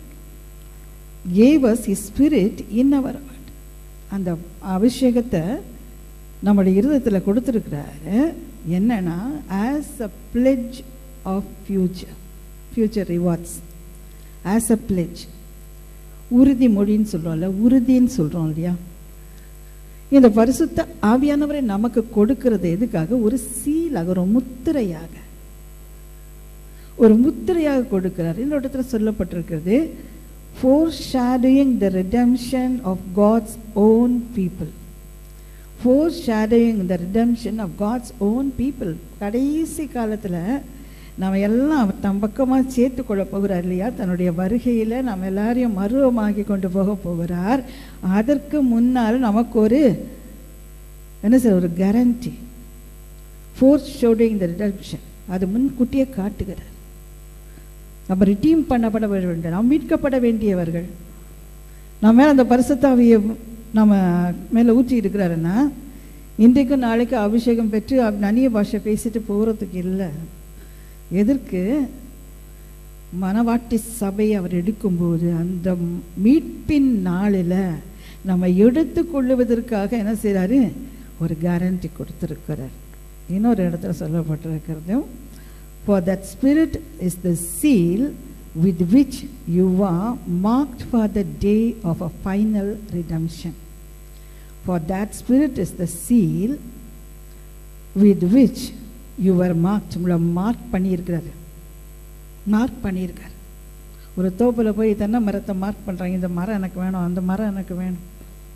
gave us his spirit in அவர் அந்த அபிஷேகத்தை நம்முடைய இருதயத்தில் கொடுத்துருக்கிறாரு என்னன்னா as a pledge of future future rewards as a pledge உறுதி மொழின்னு சொல்கிறோம்ல உறுதின்னு சொல்கிறோம் இல்லையா இந்த பரிசுத்த ஆவியானவரை நமக்கு கொடுக்கிறது எதுக்காக ஒரு சீலாக ஒரு முத்திரையாக ஒரு முத்திரையாக கொடுக்கிறார் இந்த இடத்துல சொல்லப்பட்டிருக்கிறது foreshadowing the redemption of God's own people foreshadowing the redemption of God's own people கடைசி காலத்தில் நம்ம எல்லாம் தம் பக்கமாக சேர்த்து கொள்ள போகிறார் இல்லையா தன்னுடைய வருகையில் நம்ம எல்லாரையும் மருவமாக்கி கொண்டு போக போகிறார் அதற்கு முன்னால் நமக்கு ஒரு என்ன சார் ஒரு guarantee foreshadowing the redemption அது முன்கூட்டியே காட்டுகிறார் நம்ம ரிடீம் பண்ணப்பட வேண்டும் நாம் மீட்கப்பட வேண்டியவர்கள் நம்ம மேல அந்த பரிசுத்தாவியை நம்ம மேலே ஊற்றி இருக்கிறாருன்னா இன்றைக்கும் நாளைக்கு அபிஷேகம் பெற்று அப்~ அந்நிய பாஷை பேசிட்டு போகிறதுக்கு இல்லை எதற்கு மனவாட்டி சபையை அவர் எடுக்கும்போது அந்த மீட்பின் நாளில் நம்ம எடுத்துக்கொள்ளுவதற்காக என்ன செய்கிறாரு ஒரு கேரண்டி கொடுத்துருக்கிறார் இன்னொரு இடத்துல சொல்லப்பட்டிருக்கிறதும் for that spirit is the seal with which you are marked for the day of a final redemption for that spirit is the seal with which you are marked உங்களை மார்க் பண்ணியிருக்கிறாரு mark பண்ணியிருக்காரு ஒரு தோப்பில் போய் தென்னை மரத்தை mark பண்ணுறாங்க இந்த மரம் எனக்கு வேணும் அந்த மரம் எனக்கு வேணும்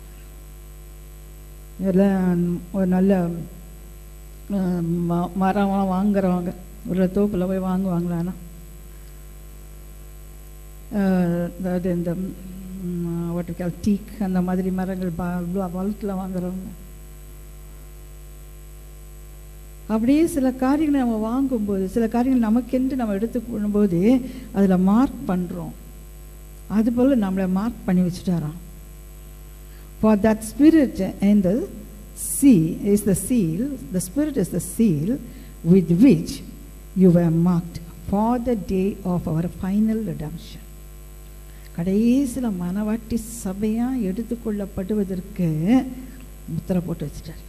எல்லாம் ஒரு நல்ல அஹ், ம- மரம்லாம் வாங்குறவங்க ஒரு தோப்பில் போய் வாங்குவாங்களாண்ணா அதாவது இந்த வாட்டர் டீக் அந்த மாதிரி மரங்கள் பல்கில் வாங்குறவங்க அப்படியே சில காரியங்களை நம்ம வாங்கும்போது சில காரியங்கள் நமக்கென்று நம்ம எடுத்துக்கொள்ளும்போது அதில் மார்க் பண்ணுறோம் அதுபோல் நம்மளை மார்க் பண்ணி வச்சுட்டாராம் for that spirit and the sea is the seal the spirit is the seal with which you were marked for the day of our final redemption கடைசியில் மனவாட்டி சபையாக எடுத்துக்கொள்ளப்படுவதற்கு முத்திரை போட்டு வச்சுட்டார்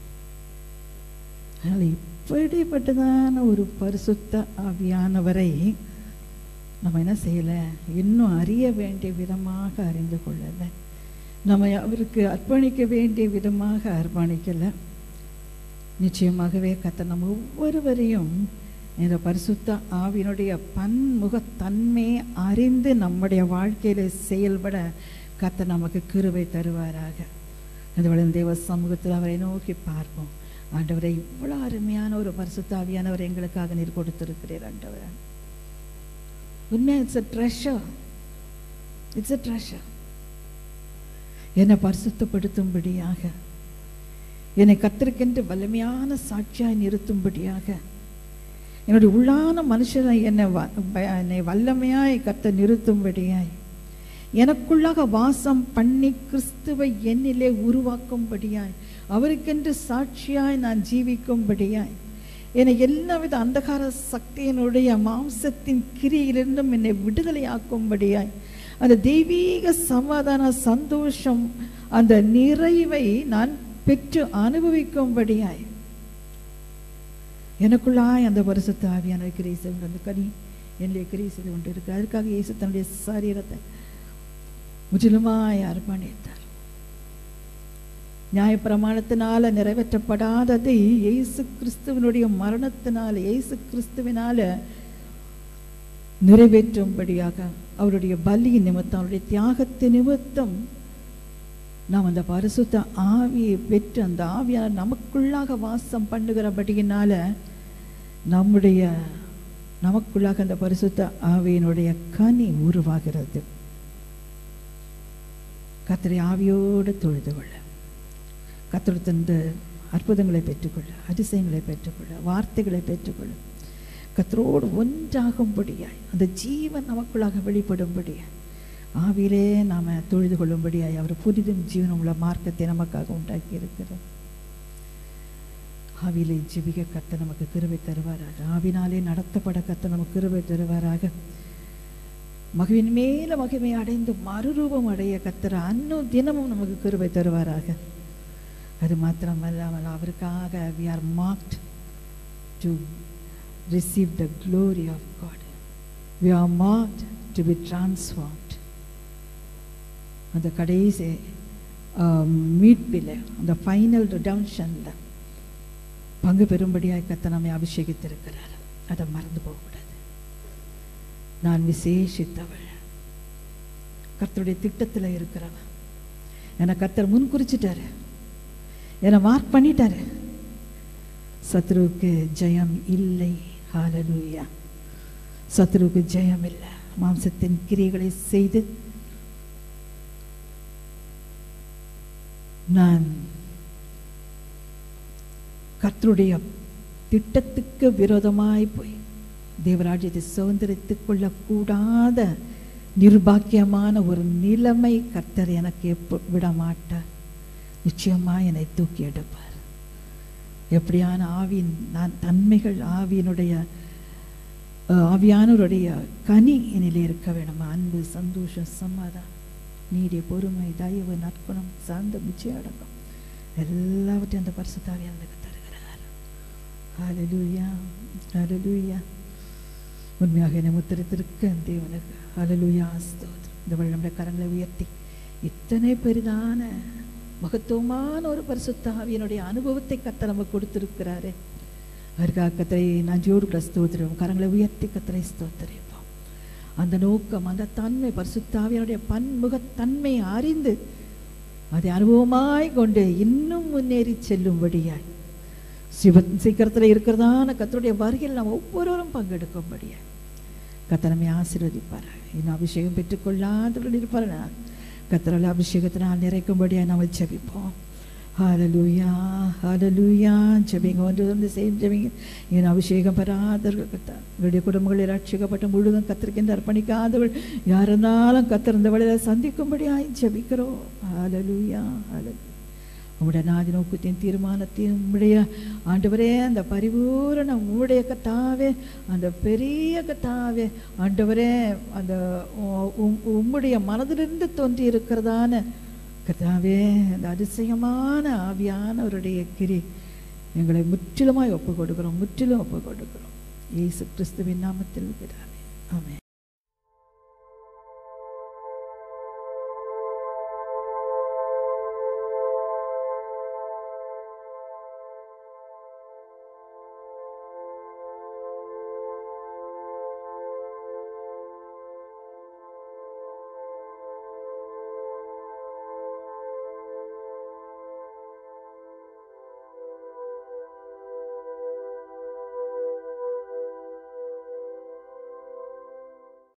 அதனால் இப்படிப்பட்டதான ஒரு பரிசுத்த ஆவியானவரை நம்ம என்ன செய்யலை இன்னும் அறிய வேண்டிய விதமாக அறிந்து கொள்ளலை நம்ம அவருக்கு அர்ப்பணிக்க வேண்டிய விதமாக அர்ப்பணிக்கலை நிச்சயமாகவே கத்த நம்ம ஒவ்வொருவரையும் இந்த பரிசுத்த ஆவியினுடைய பன்முகத்தன்மையை அறிந்து நம்முடைய வாழ்க்கையில செயல்பட கத்த நமக்கு கிருபை தருவாராக அதுபோல தேவ சமூகத்தில் அவரை நோக்கி பார்ப்போம் ஆண்டவரை இவ்வளோ அருமையான ஒரு பரிசுத்த ஆவியானவர் எங்களுக்காக நீர் கொடுத்திருக்கிறீர் ஆண்டவரே உண்மை it's a treasure it's a treasure என்னை பரிசுத்தப்படுத்தும்படியாக என்னை கத்திருக்கின்ற வலிமையான சாட்சியாய் நிறுத்தும்படியாக என்னுடைய உள்ளான மனுஷனை என்னை வ- ப- என்னை வல்லமையாய் கத்த நிறுத்தும்படியாய் எனக்குள்ளாக வாசம் பண்ணி கிறிஸ்துவை என்னிலே உருவாக்கும்படியாய் அவருக்கென்று சாட்சியாய் நான் ஜீவிக்கும்படியாய் என்னை எல்லாவித அந்தகார சக்தியினுடைய மாம்சத்தின் கிரியிலிருந்தும் என்னை விடுதலையாக்கும்படியாய் அந்த தெய்வீக சமாதான சந்தோஷம் அந்த நிறைவை நான் பெற்று அனுபவிக்கும்படியாய் எனக்குள்ளாய் அந்த பரிசுத்த ஆவியான கிரீசை உண்டு அந்த கனி என்னுடைய கிரீசை உண்டு இருக்கு அதற்காக இயேசு தன்னுடைய சரீரத்தை முற்றிலுமாய் அர்ப்பணித்தார் நியாயப்பிரமாணத்தினால நிறைவேற்றப்படாததை இயேசு கிறிஸ்துவனுடைய மரணத்தினால இயேசு கிறிஸ்துவினால நிறைவேற்றும்படியாக அவருடைய பலி நிமித்தம் அவருடைய தியாகத்து நிமித்தம் நாம் அந்த பரிசுத்த ஆவியை பெற்று அந்த ஆவியார் நமக்குள்ளாக வாசம் பண்ணுகிறபடியினால நம்முடைய நமக்குள்ளாக அந்த பரிசுத்த ஆவியினுடைய கனி உருவாகிறது கத்தரை ஆவியோடு தொழுது கொள்ள கத்தர் தந்த அற்புதங்களை பெற்றுக்கொள்ள அதிசயங்களை பெற்றுக்கொள்ள வார்த்தைகளை பெற்றுக்கொள்ள கத்தரோடு ஒன்றாகும்படியாய் அந்த ஜீவன் நமக்குள்ளாக வெளிப்படும்படியாய் ஆவியிலே நாம் தொழுது கொள்ளும்படியாய் அவர் புதிதும் ஜீவனம் உள்ள மார்க்கத்தை நமக்காக உண்டாக்கி இருக்கிறார் ஆவியிலே ஜெபிக்க கத்த நமக்கு கிருபை தருவாராக ஆவினாலே நடத்தப்பட கத்த நமக்கு கிருபை தருவாராக மகிவின் மேல மகிமை அடைந்து மறுரூபம் அடைய கத்தர் அன்னும் தினமும் நமக்கு கிருபை தருவாராக அது மாத்திரமல்லாமல் அவருக்காக we are marked to receive the glory of God we are marked to be transformed அந்த கடைசி மீட்பில் அந்த ஃபைனல் ரிடம்ஷனில் பங்கு பெறும்படியாய் கத்த நம்மை அபிஷேகித்திருக்கிறார் அதை மறந்து போகக்கூடாது நான் விசேஷித்தவள் கர்த்தருடைய திட்டத்தில் இருக்கிறவன் என்னை கர்த்தர் முன் குறிச்சிட்டாரு என்னை மார்க் பண்ணிட்டாரு சத்ருவுக்கு ஜெயம் இல்லை ஹalleluya சத்ருவுக்கு ஜெயம் இல்லை மாம்சத்தின் கிரியைகளை செய்து நான் கர்த்தருடைய திட்டத்துக்கு விரோதமாய் போய் தேவராஜ்யத்தை சுதந்திரித்துக் கொள்ளக்கூடாத நிர்பாக்கியமான ஒரு நிலைமை கர்த்தர் எனக்கு எப்போ விட மாட்டார் நிச்சயமா என்னை தூக்கி எடுப்பார் எப்படியான ஆவியின் நான் தன்மைகள் ஆவியினுடைய அஹ், ஆவியானவருடைய கனி என்னிலே இருக்க வேணும் அன்பு சந்தோஷம் சமாதானம் நீடிய பொறுமை தயவு நற்குணம் சார்ந்த நிச்சயம் அடங்கும் எல்லாவற்றையும் அந்த பரிசுத்தாவி எனக்கு தருகிறார் ஹalleluya ஹalleluya உண்மையாக என்னை முத்திரித்திருக்க தேவனுக்கு ஹalleluya ஸ்தோத்திரம் இந்த வழி நம்முடைய கரங்களை உயர்த்தி இத்தனை பெரிதான மகத்துவமான ஒரு பரிசுத்தாவியனுடைய அனுபவத்தை கத்த நமக்கு கொடுத்திருக்கிறாரே அதற்காக கத்தரை நன்றியோடு கூட ஸ்தோத்திரம் கரங்களை உயர்த்தி கத்தரை ஸ்தோத்திரிப்போம் அந்த நோக்கம் அந்த தன்மை பரிசுத்தாவியனுடைய பன்முகத்தன்மை அறிந்து அதை அனுபவமாய் கொண்டு இன்னும் முன்னேறி செல்லும்படியாய் சிவ சீக்கிரத்தில் இருக்கிறதான கத்தருடைய வருகையில் நாம் ஒவ்வொருவரும் பங்கெடுக்கும்படியாய் கத்தனமை ஆசீர்வதிப்பார் இன்னும் அபிஷேகம் பெற்றுக்கொள்ளாதவர்கள் இருப்பார் கத்தரால் அபிஷேகத்தினால் நிறைக்கும்படியாக நாம் ஜெபிப்போம் ஹalleluya ஹalleluya ஜெபிங்க ஒன்று வந்து செய்யும் ஜெபிங்க என் அபிஷேகம் பெறாதவர்கள் கத்தா உங்களுடைய குடும்பங்களில் ரட்சிக்கப்பட்ட முழுதும் கத்திருக்கின்ற அர்ப்பணிக்காதவர்கள் யார் இருந்தாலும் கத்தர் இந்த வழியில் சந்திக்கும்படியாய் ஜெபிக்கிறோம் ஹalleluya ஹalleluya உம்முடைய நாதி நோக்கத்தையும் தீர்மானத்தையும் உம்முடைய ஆண்டவரே அந்த பரிபூரண உம்முடைய கத்தாவே அந்த பெரிய கத்தாவே ஆண்டவரே அந்த உ- உம்- உம்முடைய மனதிலிருந்து தோன்றி இருக்கிறதான கத்தாவே அந்த அதிசயமான ஆவியானவருடைய கிரி எங்களை முற்றிலுமாய் ஒப்பு கொடுக்கிறோம் முற்றிலும் ஒப்பு கொடுக்கிறோம் இயேசு கிறிஸ்துவின் நாமத்தில் பிதாவே ஆமென்